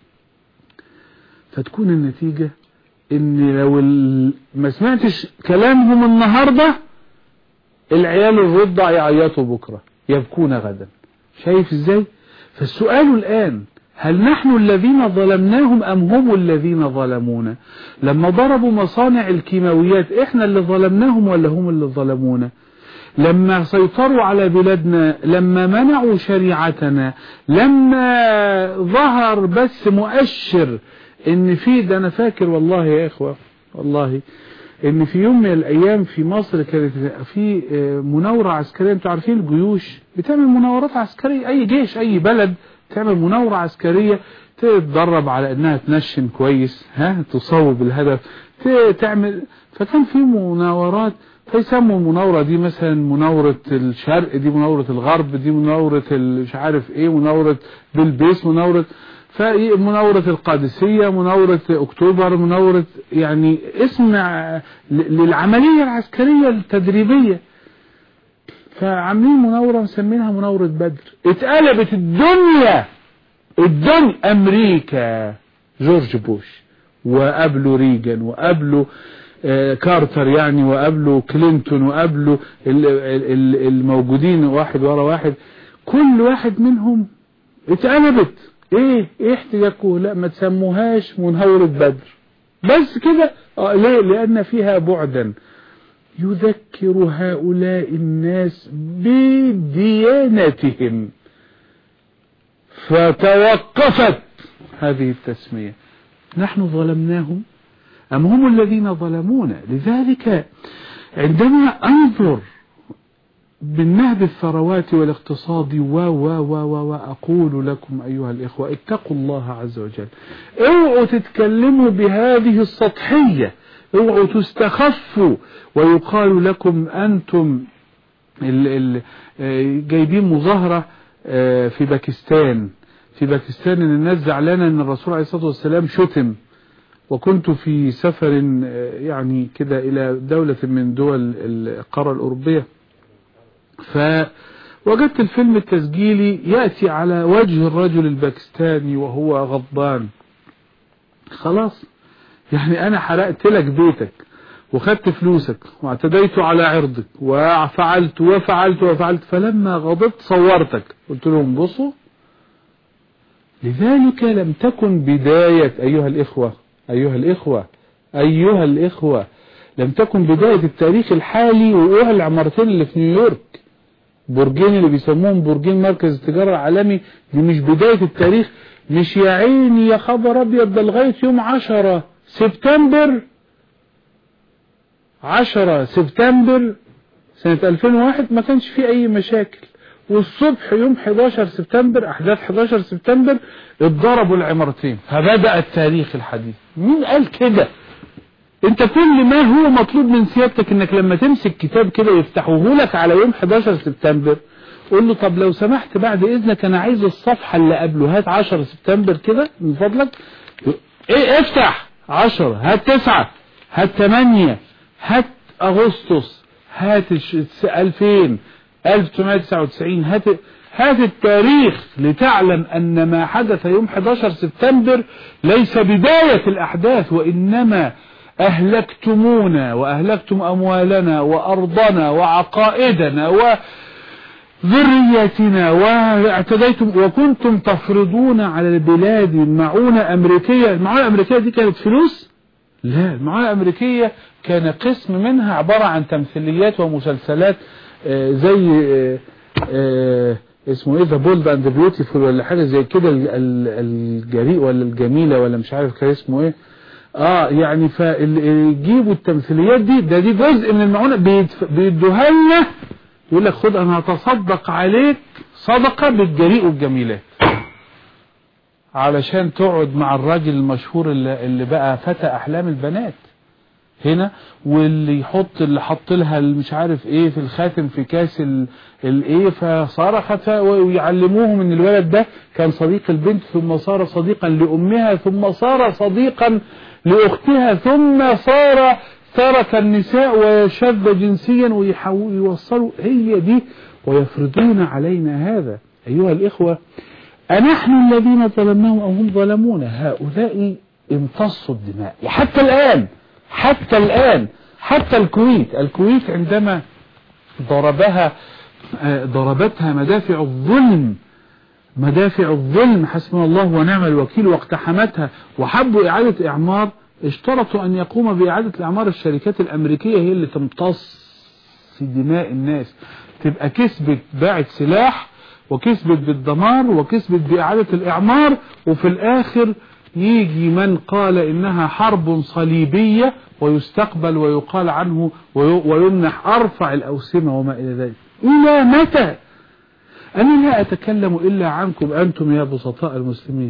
فتكون النتيجة إن لو ال... ما سمعتش كلامهم النهاردة العيال الرضع يعيطوا بكرة يبكون غدا شايف ازاي فالسؤال الآن هل نحن الذين ظلمناهم أم هم الذين ظلمونا لما ضربوا مصانع الكيماويات احنا اللي ظلمناهم ولا هم اللي ظلمونا لما سيطروا على بلادنا لما منعوا شريعتنا لما ظهر بس مؤشر ان في ده انا فاكر والله يا اخوة والله ان في يوم من الايام في مصر كانت في آه، مناورة عسكرية انتوا عارفين الجيوش بتعمل مناورات عسكرية اي جيش اي بلد تعمل مناورة عسكرية تتدرب على انها تنشن كويس ها تصوب الهدف ت- تعمل فكان في مناورات فيسموا المناورة دي مثلا مناورة الشرق دي مناورة الغرب دي مناورة ال- مش عارف ايه مناورة بلبيس مناورة فمناورة القادسية مناورة اكتوبر مناورة يعني اسم ع- ل- للعملية العسكرية التدريبية فعاملين مناورة مسمينها مناورة بدر اتقلبت الدنيا الدنيا امريكا جورج بوش وقبله ريجن وقبله آه، كارتر يعني وقبله كلينتون وقبله ال- ال- ال- الموجودين واحد ورا واحد كل واحد منهم اتقلبت ايه ايه احتياجكم لا ما تسموهاش مناورة بدر بس كده آه ليه لان فيها بعدا يذكر هؤلاء الناس بديانتهم فتوقفت هذه التسمية نحن ظلمناهم أم هم الذين ظلمونا لذلك عندما أنظر من نهب الثروات والاقتصاد و و و و وأقول لكم أيها الإخوة اتقوا الله عز وجل اوعوا تتكلموا بهذه السطحية اوعوا تستخفوا ويقال لكم أنتم ال ال آه، جايبين مظاهرة آه، في باكستان في باكستان ان الناس زعلانة ان الرسول عليه الصلاة والسلام شتم وكنت في سفر آه، يعني كده الى دولة من دول القارة الاوروبية فوجدت الفيلم التسجيلي يأتي على وجه الرجل الباكستاني وهو غضبان خلاص يعني انا حرقت لك بيتك وخدت فلوسك واعتديت على عرضك وفعلت وفعلت وفعلت فلما غضبت صورتك قلت لهم بصوا لذلك لم تكن بداية أيها الإخوة أيها الإخوة أيها الإخوة لم تكن بداية التاريخ الحالي وقوع العمارتين اللي في نيويورك برجين اللي بيسموهم برجين مركز التجارة العالمي دي مش بداية التاريخ مش يا عيني يا خبر أبيض ده لغاية يوم عشرة سبتمبر عشرة سبتمبر سنة 2001 ما كانش فيه أي مشاكل والصبح يوم 11 سبتمبر أحداث 11 سبتمبر اتضربوا العمارتين فبدأ التاريخ الحديث مين قال كده انت كل ما هو مطلوب من سيادتك انك لما تمسك كتاب كده يفتحوه لك على يوم 11 سبتمبر قول له طب لو سمحت بعد اذنك انا عايز الصفحة اللي قبله هات 10 سبتمبر كده من فضلك ايه افتح عشرة هات تسعة هات تمانية هات أغسطس هات ألفين ألف تسعمائة تسعة وتسعين هات هات التاريخ لتعلم أن ما حدث يوم 11 سبتمبر ليس بداية الأحداث وإنما أهلكتمونا وأهلكتم أموالنا وأرضنا وعقائدنا وذرياتنا واعتديتم وكنتم تفرضون على البلاد معونة أمريكية المعونة الأمريكية دي كانت فلوس لا المعونة الأمريكية كان قسم منها عبارة عن تمثيليات ومسلسلات آه، زي آه، آه، اسمه ايه ذا بولد اند بيوتيفول ولا حاجه زي كده الجريء ولا الجميله ولا مش عارف كان اسمه ايه اه يعني فيجيبوا التمثيليات دي ده دي جزء من المعونه بيدوها لنا يقول لك خد انا هتصدق عليك صدقه بالجريء والجميلات علشان تقعد مع الراجل المشهور اللي, اللي بقى فتى احلام البنات هنا واللي يحط اللي حط لها مش عارف ايه في الخاتم في كاس الايه فصرخت ويعلموهم ان الولد ده كان صديق البنت ثم صار صديقا لامها ثم صار صديقا لاختها ثم صار ترك النساء وشذ جنسيا ويوصلوا هي دي ويفرضون علينا هذا ايها الاخوه أنحن الذين ظلمناهم أو هم ظلمونا هؤلاء امتصوا الدماء وحتى الآن حتى الآن حتى الكويت الكويت عندما ضربها آه، ضربتها مدافع الظلم مدافع الظلم حسبنا الله ونعم الوكيل واقتحمتها وحبوا إعادة إعمار اشترطوا أن يقوم بإعادة الإعمار الشركات الأمريكية هي اللي تمتص في دماء الناس تبقى كسبت باعت سلاح وكسبت بالدمار وكسبت بإعادة الإعمار وفي الآخر يجي من قال إنها حرب صليبية ويستقبل ويقال عنه ويمنح أرفع الأوسمة وما إلى ذلك إلى متى أنا لا أتكلم إلا عنكم أنتم يا بسطاء المسلمين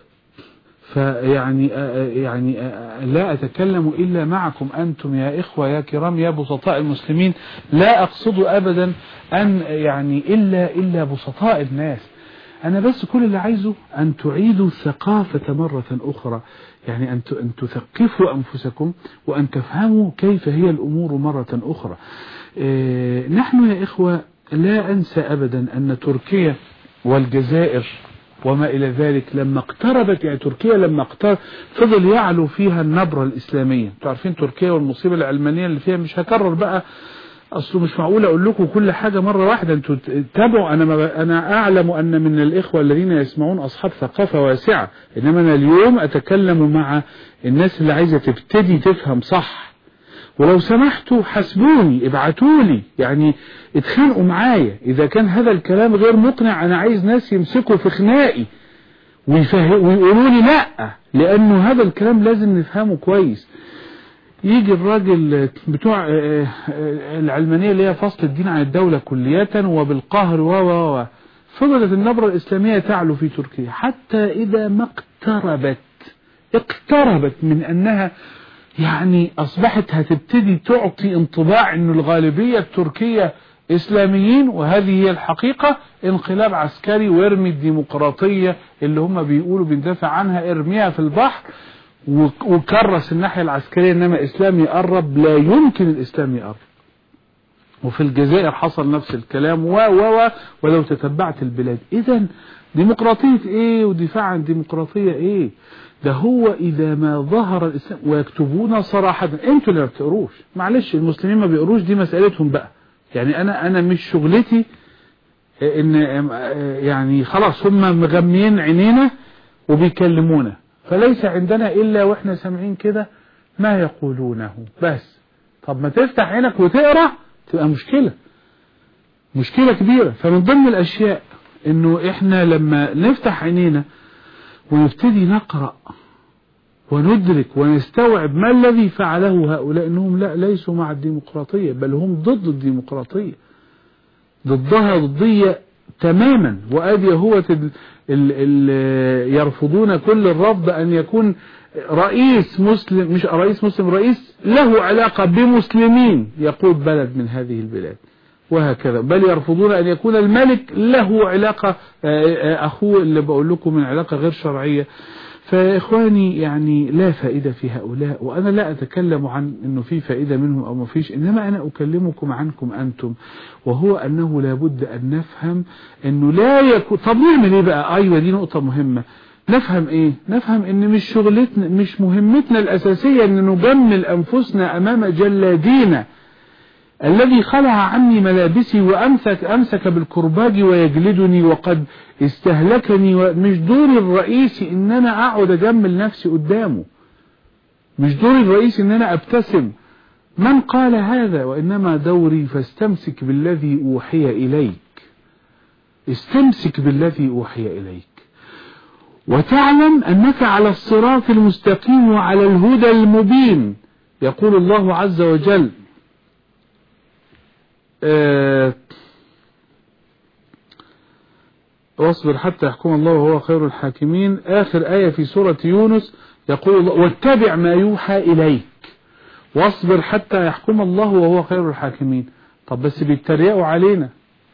فيعني يعني لا أتكلم إلا معكم أنتم يا إخوة يا كرام يا بسطاء المسلمين لا أقصد أبدا أن يعني إلا إلا بسطاء الناس أنا بس كل اللي عايزه أن تعيدوا الثقافة مرة أخرى يعني أن تثقفوا أنفسكم وأن تفهموا كيف هي الأمور مرة أخرى إيه، نحن يا إخوة لا أنسى أبدا أن تركيا والجزائر وما إلى ذلك لما اقتربت يعني تركيا لما اقترب فضل يعلو فيها النبرة الإسلامية تعرفين تركيا والمصيبة العلمانية اللي فيها مش هكرر بقى اصله مش معقول اقول لكم كل حاجة مرة واحدة انتوا تابعوا انا ما انا اعلم ان من الاخوة الذين يسمعون اصحاب ثقافة واسعة انما انا اليوم اتكلم مع الناس اللي عايزة تبتدي تفهم صح ولو سمحتوا حسبوني ابعتوا لي يعني اتخانقوا معايا اذا كان هذا الكلام غير مقنع انا عايز ناس يمسكوا في خناقي ويقولوا لي لا لانه هذا الكلام لازم نفهمه كويس يجي الراجل بتوع آه، آه، العلمانية اللي هي فصل الدين عن الدولة كلية وبالقهر و و و فضلت النبرة الإسلامية تعلو في تركيا حتى إذا ما اقتربت اقتربت من أنها يعني أصبحت هتبتدي تعطي انطباع أن الغالبية التركية إسلاميين وهذه هي الحقيقة انقلاب عسكري وارمي الديمقراطية اللي هم بيقولوا بندافع عنها ارميها في البحر وكرس الناحية العسكرية انما اسلام يقرب لا يمكن الاسلام يقرب وفي الجزائر حصل نفس الكلام و و و ولو تتبعت البلاد اذا ديمقراطية ايه ودفاع عن ديمقراطية ايه ده هو اذا ما ظهر الاسلام ويكتبون صراحة انتوا اللي ما بتقروش معلش المسلمين ما بيقروش دي مسألتهم بقى يعني انا انا مش شغلتي ان يعني خلاص هم مغميين عينينا وبيكلمونا فليس عندنا إلا وإحنا سامعين كده ما يقولونه بس طب ما تفتح عينك وتقرأ تبقى مشكلة مشكلة كبيرة فمن ضمن الأشياء إنه إحنا لما نفتح عينينا ونبتدي نقرأ وندرك ونستوعب ما الذي فعله هؤلاء إنهم لا ليسوا مع الديمقراطية بل هم ضد الديمقراطية ضدها ضدية تماما وادي هو ال ال يرفضون كل الرفض ان يكون رئيس مسلم مش رئيس مسلم رئيس له علاقة بمسلمين يقود بلد من هذه البلاد وهكذا بل يرفضون ان يكون الملك له علاقة آه، آه، اخوه اللي بقول لكم من علاقة غير شرعية فإخواني يعني لا فائدة في هؤلاء وأنا لا أتكلم عن أنه في فائدة منهم أو ما فيش إنما أنا أكلمكم عنكم أنتم وهو أنه لابد أن نفهم أنه لا يكون طب نعمل إيه بقى أيوة دي نقطة مهمة نفهم ايه نفهم ان مش شغلتنا مش مهمتنا الاساسية ان نجمل انفسنا امام جلادينا الذي خلع عني ملابسي وامسك امسك بالكرباج ويجلدني وقد استهلكني مش دوري الرئيسي ان انا اقعد اجمل نفسي قدامه مش دوري الرئيسي ان انا ابتسم من قال هذا وانما دوري فاستمسك بالذي اوحي اليك استمسك بالذي اوحي اليك وتعلم أنك على الصراط المستقيم وعلى الهدى المبين يقول الله عز وجل آه واصبر حتى يحكم الله وهو خير الحاكمين آخر آية في سورة يونس يقول الله واتبع ما يوحى إليك واصبر حتى يحكم الله وهو خير الحاكمين طب بس بيتريقوا علينا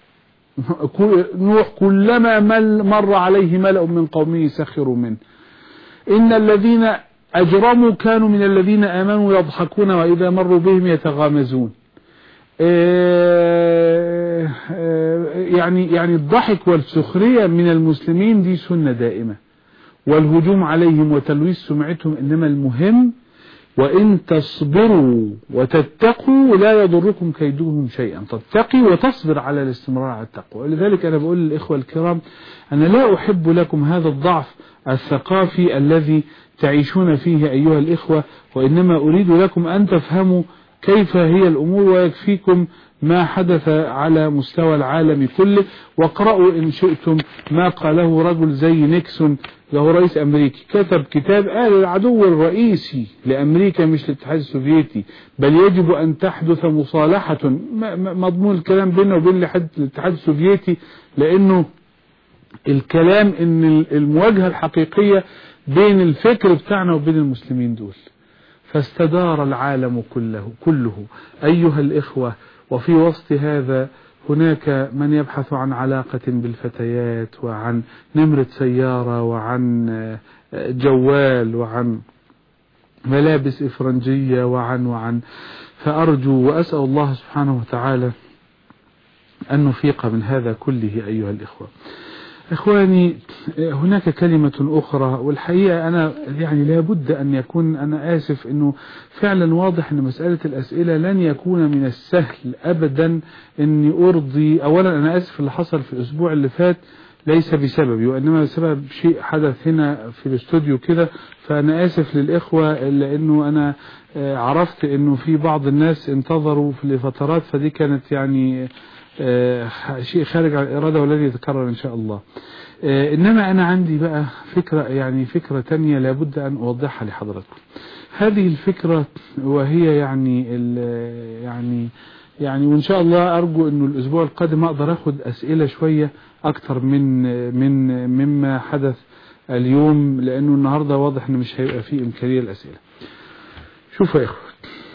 نوح كلما مل مر عليه ملأ من قومه سخروا منه إن الذين أجرموا كانوا من الذين آمنوا يضحكون وإذا مروا بهم يتغامزون يعني يعني الضحك والسخرية من المسلمين دي سنة دائمة والهجوم عليهم وتلويث سمعتهم إنما المهم وإن تصبروا وتتقوا لا يضركم كيدهم شيئا تتقي وتصبر على الاستمرار على التقوى ولذلك أنا بقول للإخوة الكرام أنا لا أحب لكم هذا الضعف الثقافي الذي تعيشون فيه أيها الإخوة وإنما أريد لكم أن تفهموا كيف هي الأمور ويكفيكم ما حدث على مستوى العالم كله واقرأوا إن شئتم ما قاله رجل زي نيكسون له رئيس أمريكي كتب كتاب قال العدو الرئيسي لأمريكا مش الاتحاد السوفيتي بل يجب أن تحدث مصالحة مضمون الكلام بينه وبين الاتحاد السوفيتي لأنه الكلام ان المواجهة الحقيقية بين الفكر بتاعنا وبين المسلمين دول فاستدار العالم كله كله أيها الإخوة وفي وسط هذا هناك من يبحث عن علاقة بالفتيات وعن نمرة سيارة وعن جوال وعن ملابس إفرنجية وعن وعن فأرجو وأسأل الله سبحانه وتعالى أن نفيق من هذا كله أيها الإخوة إخواني هناك كلمة أخرى والحقيقة أنا يعني لابد أن يكون أنا آسف أنه فعلا واضح أن مسألة الأسئلة لن يكون من السهل أبدا أني أرضي أولا أنا آسف اللي حصل في الأسبوع اللي فات ليس بسببي وإنما بسبب شيء حدث هنا في الاستوديو كده فأنا آسف للإخوة لأنه أنا عرفت أنه في بعض الناس انتظروا في الفترات فدي كانت يعني شيء خارج عن الإرادة والذي يتكرر إن شاء الله إنما أنا عندي بقى فكرة يعني فكرة تانية لابد أن أوضحها لحضراتكم هذه الفكرة وهي يعني يعني يعني وإن شاء الله أرجو إنه الأسبوع القادم أقدر أخد أسئلة شوية أكتر من من مما حدث اليوم لأنه النهاردة واضح إن مش هيبقى فيه إمكانية الأسئلة شوفوا يا إخوة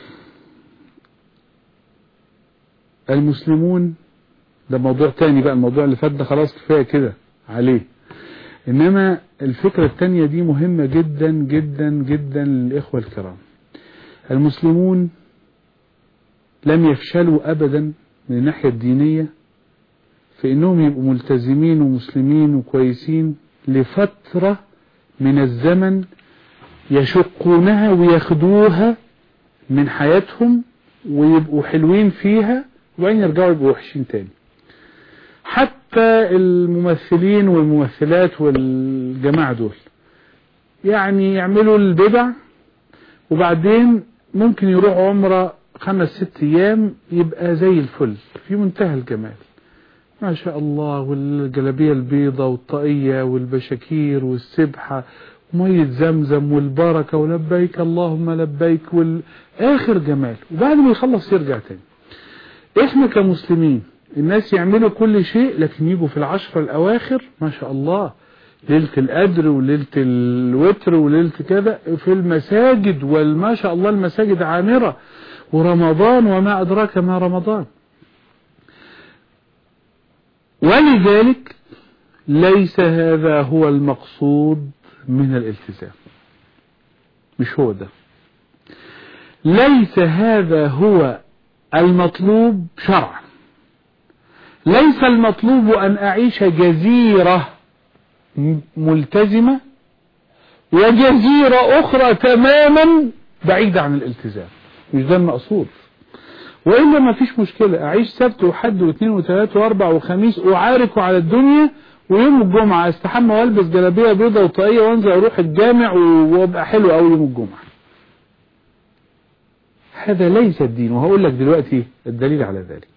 المسلمون ده موضوع تاني بقى الموضوع اللي فات ده خلاص كفاية كده عليه إنما الفكرة التانية دي مهمة جدا جدا جدا للإخوة الكرام المسلمون لم يفشلوا أبدا من الناحية الدينية في إنهم يبقوا ملتزمين ومسلمين وكويسين لفترة من الزمن يشقونها وياخدوها من حياتهم ويبقوا حلوين فيها وبعدين يرجعوا يبقوا وحشين تاني حتى الممثلين والممثلات والجماعة دول يعني يعملوا البدع وبعدين ممكن يروحوا عمرة خمس ست ايام يبقى زي الفل في منتهى الجمال ما شاء الله والجلابية البيضة والطاقية والبشاكير والسبحة ومية زمزم والبركة ولبيك اللهم لبيك والآخر جمال وبعد ما يخلص يرجع تاني احنا كمسلمين الناس يعملوا كل شيء لكن يجوا في العشرة الأواخر ما شاء الله ليلة القدر وليلة الوتر وليلة كذا في المساجد والما شاء الله المساجد عامرة ورمضان وما أدراك ما رمضان ولذلك ليس هذا هو المقصود من الالتزام مش هو ده ليس هذا هو المطلوب شرعا ليس المطلوب أن أعيش جزيرة ملتزمة وجزيرة أخرى تماما بعيدة عن الالتزام مش ده المقصود وإلا ما فيش مشكلة أعيش سبت وحد واثنين وثلاث وأربع وخميس أعارك على الدنيا ويوم الجمعة استحمى والبس جلابية بيضة وطاقية وانزل اروح الجامع وابقى حلو قوي يوم الجمعة هذا ليس الدين وهقول لك دلوقتي الدليل على ذلك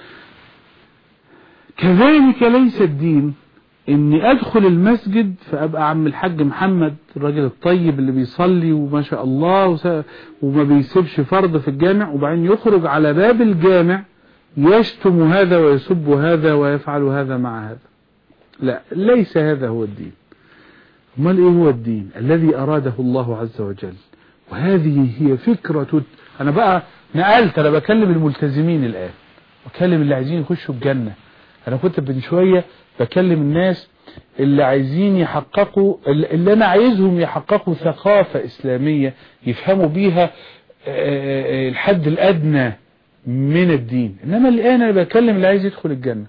كذلك ليس الدين اني ادخل المسجد فابقى عم الحاج محمد الراجل الطيب اللي بيصلي وما شاء الله وما بيسيبش فرض في الجامع وبعدين يخرج على باب الجامع يشتم هذا ويسب هذا ويفعل هذا مع هذا لا ليس هذا هو الدين امال ايه هو الدين الذي اراده الله عز وجل وهذه هي فكرة انا بقى نقلت انا بكلم الملتزمين الان بكلم اللي عايزين يخشوا الجنة انا كنت من شوية بكلم الناس اللي عايزين يحققوا اللي انا عايزهم يحققوا ثقافة اسلامية يفهموا بيها الحد الادنى من الدين انما الان انا بكلم اللي عايز يدخل الجنة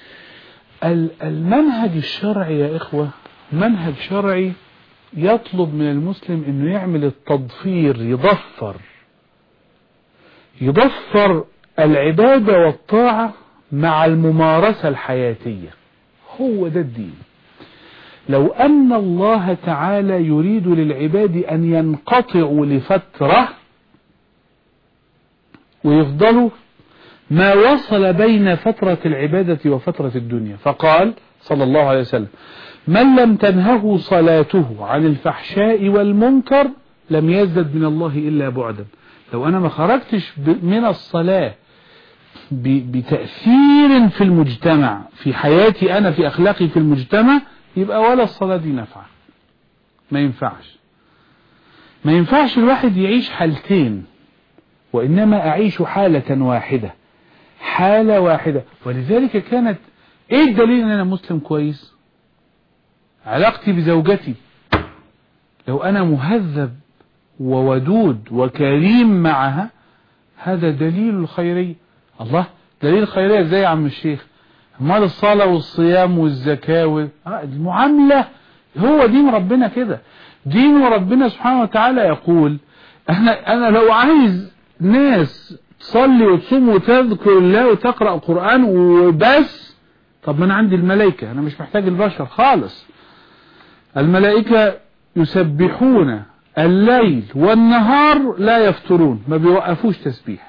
المنهج الشرعي يا إخوة منهج شرعي يطلب من المسلم أنه يعمل التضفير يضفر يضفر العبادة والطاعة مع الممارسة الحياتية هو ده الدين لو أن الله تعالى يريد للعباد أن ينقطعوا لفترة ويفضلوا ما وصل بين فترة العبادة وفترة الدنيا فقال صلى الله عليه وسلم من لم تنهه صلاته عن الفحشاء والمنكر لم يزدد من الله إلا بعدا لو أنا ما خرجتش من الصلاة بتأثير في المجتمع في حياتي أنا في أخلاقي في المجتمع يبقى ولا الصلاة دي نفع ما ينفعش ما ينفعش الواحد يعيش حالتين وإنما أعيش حالة واحدة حالة واحدة ولذلك كانت ايه الدليل ان انا مسلم كويس علاقتي بزوجتي لو انا مهذب وودود وكريم معها هذا دليل الخيرية الله دليل الخيرية ازاي يا عم الشيخ امال الصلاة والصيام والزكاة المعاملة هو دين ربنا كده دين ربنا سبحانه وتعالى يقول انا انا لو عايز ناس تصلي وتصوم وتذكر الله وتقرأ قرآن وبس طب ما انا عندي الملائكة انا مش محتاج البشر خالص الملائكة يسبحون الليل والنهار لا يفترون ما بيوقفوش تسبيح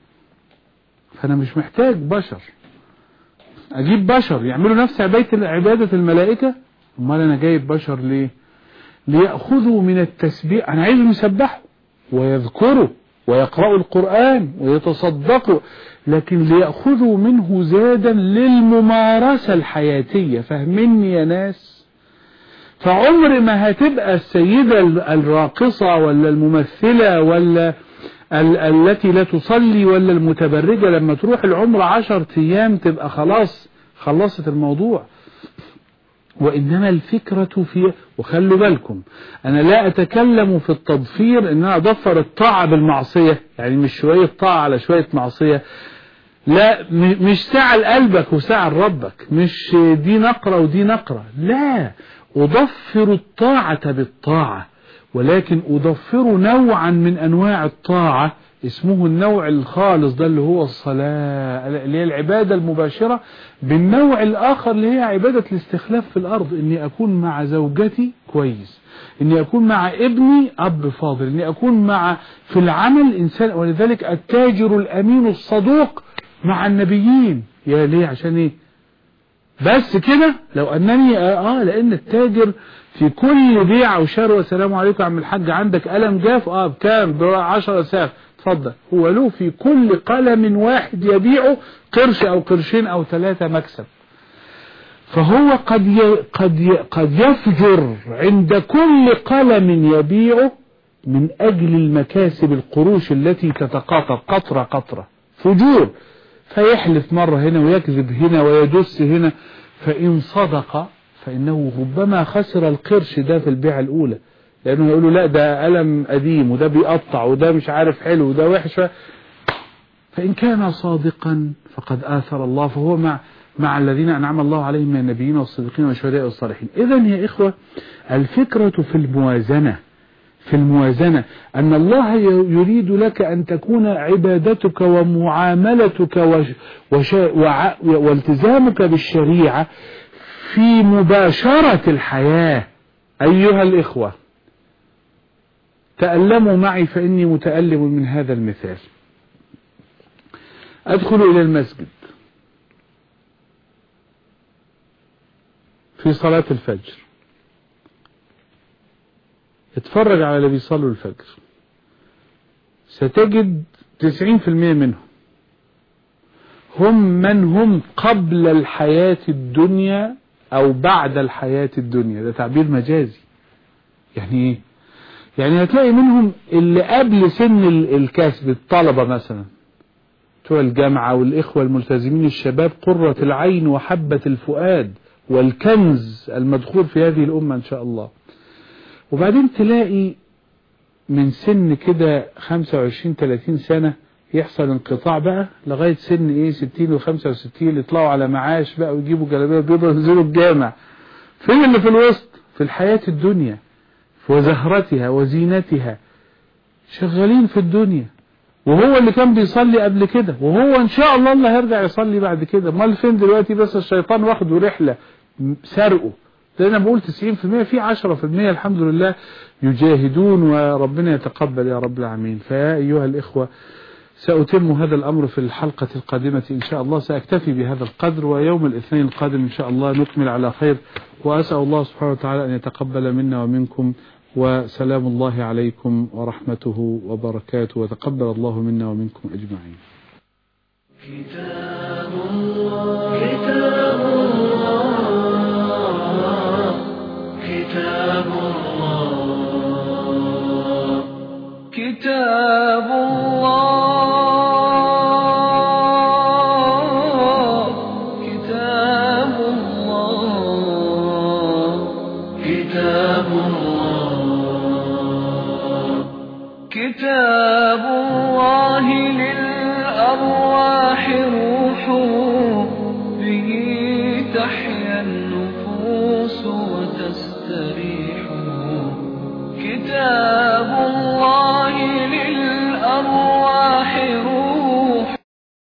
فانا مش محتاج بشر اجيب بشر يعملوا نفس عبادة عبادة الملائكة امال انا جايب بشر ليه ليأخذوا من التسبيح انا عايزهم يسبحوا ويذكروا ويقرأوا القرآن ويتصدقوا لكن ليأخذوا منه زادا للممارسة الحياتية فهمني يا ناس فعمر ما هتبقى السيدة الراقصة ولا الممثلة ولا ال التي لا تصلي ولا المتبرجة لما تروح العمر عشر ايام تبقى خلاص خلصت الموضوع وإنما الفكرة في وخلوا بالكم أنا لا أتكلم في التضفير إن أنا أضفر الطاعة بالمعصية يعني مش شوية طاعة على شوية معصية لا مش ساعة لقلبك وساعة لربك مش دي نقرة ودي نقرة لا أضفر الطاعة بالطاعة ولكن أضفر نوعا من أنواع الطاعة اسمه النوع الخالص ده اللي هو الصلاة اللي هي العبادة المباشرة بالنوع الآخر اللي هي عبادة الاستخلاف في الأرض إني أكون مع زوجتي كويس إني أكون مع ابني أب فاضل إني أكون مع في العمل إنسان ولذلك التاجر الأمين الصدوق مع النبيين يا ليه عشان إيه بس كده لو أنني آه, آه لأن التاجر في كل بيع أو شراء والسلام عليكم عم الحاج عندك قلم جاف اه بكام ب 10 ساعة اتفضل هو له في كل قلم واحد يبيعه قرش او قرشين او ثلاثة مكسب فهو قد ي... قد ي... قد يفجر عند كل قلم يبيعه من اجل المكاسب القروش التي تتقاطر قطرة قطرة فجور فيحلف مرة هنا ويكذب هنا ويدس هنا فإن صدق فإنه ربما خسر القرش ده في البيعة الأولى لأنه يقولوا لا ده قلم قديم وده بيقطع وده مش عارف حلو وده وحش فإن كان صادقا فقد آثر الله فهو مع مع الذين أنعم الله عليهم من النبيين والصديقين والشهداء والصالحين إذا يا إخوة الفكرة في الموازنة في الموازنة أن الله يريد لك أن تكون عبادتك ومعاملتك وش وش وع والتزامك بالشريعة في مباشرة الحياة أيها الإخوة تألموا معي فإني متألم من هذا المثال أدخل إلى المسجد في صلاة الفجر اتفرج على اللي بيصلوا الفجر ستجد 90% منهم هم من هم قبل الحياة الدنيا او بعد الحياة الدنيا ده تعبير مجازي يعني ايه يعني هتلاقي منهم اللي قبل سن الكسب الطلبة مثلا بتوع الجامعة والإخوة الملتزمين الشباب قرة العين وحبة الفؤاد والكنز المدخول في هذه الأمة إن شاء الله وبعدين تلاقي من سن كده 25 30 سنة يحصل انقطاع بقى لغاية سن ايه 60 و 65 يطلعوا على معاش بقى ويجيبوا جلابيه بيضاء وينزلوا الجامع فين اللي في الوسط في الحياة الدنيا وزهرتها وزينتها شغالين في الدنيا وهو اللي كان بيصلي قبل كده وهو ان شاء الله اللي هيرجع يصلي بعد كده امال فين دلوقتي بس الشيطان واخده رحلة سرقه ده انا بقول 90% في 10% الحمد لله يجاهدون وربنا يتقبل يا رب العالمين فيا ايها الاخوة سأتم هذا الأمر في الحلقة القادمة إن شاء الله سأكتفي بهذا القدر ويوم الاثنين القادم إن شاء الله نكمل على خير وأسأل الله سبحانه وتعالى أن يتقبل منا ومنكم وسلام الله عليكم ورحمته وبركاته وتقبل الله منا ومنكم أجمعين كتاب الله كتاب الله كتاب الله كتاب الله كتاب الله كتاب الله كتاب الله للأرواح روح به تحيا النفوس وتستريح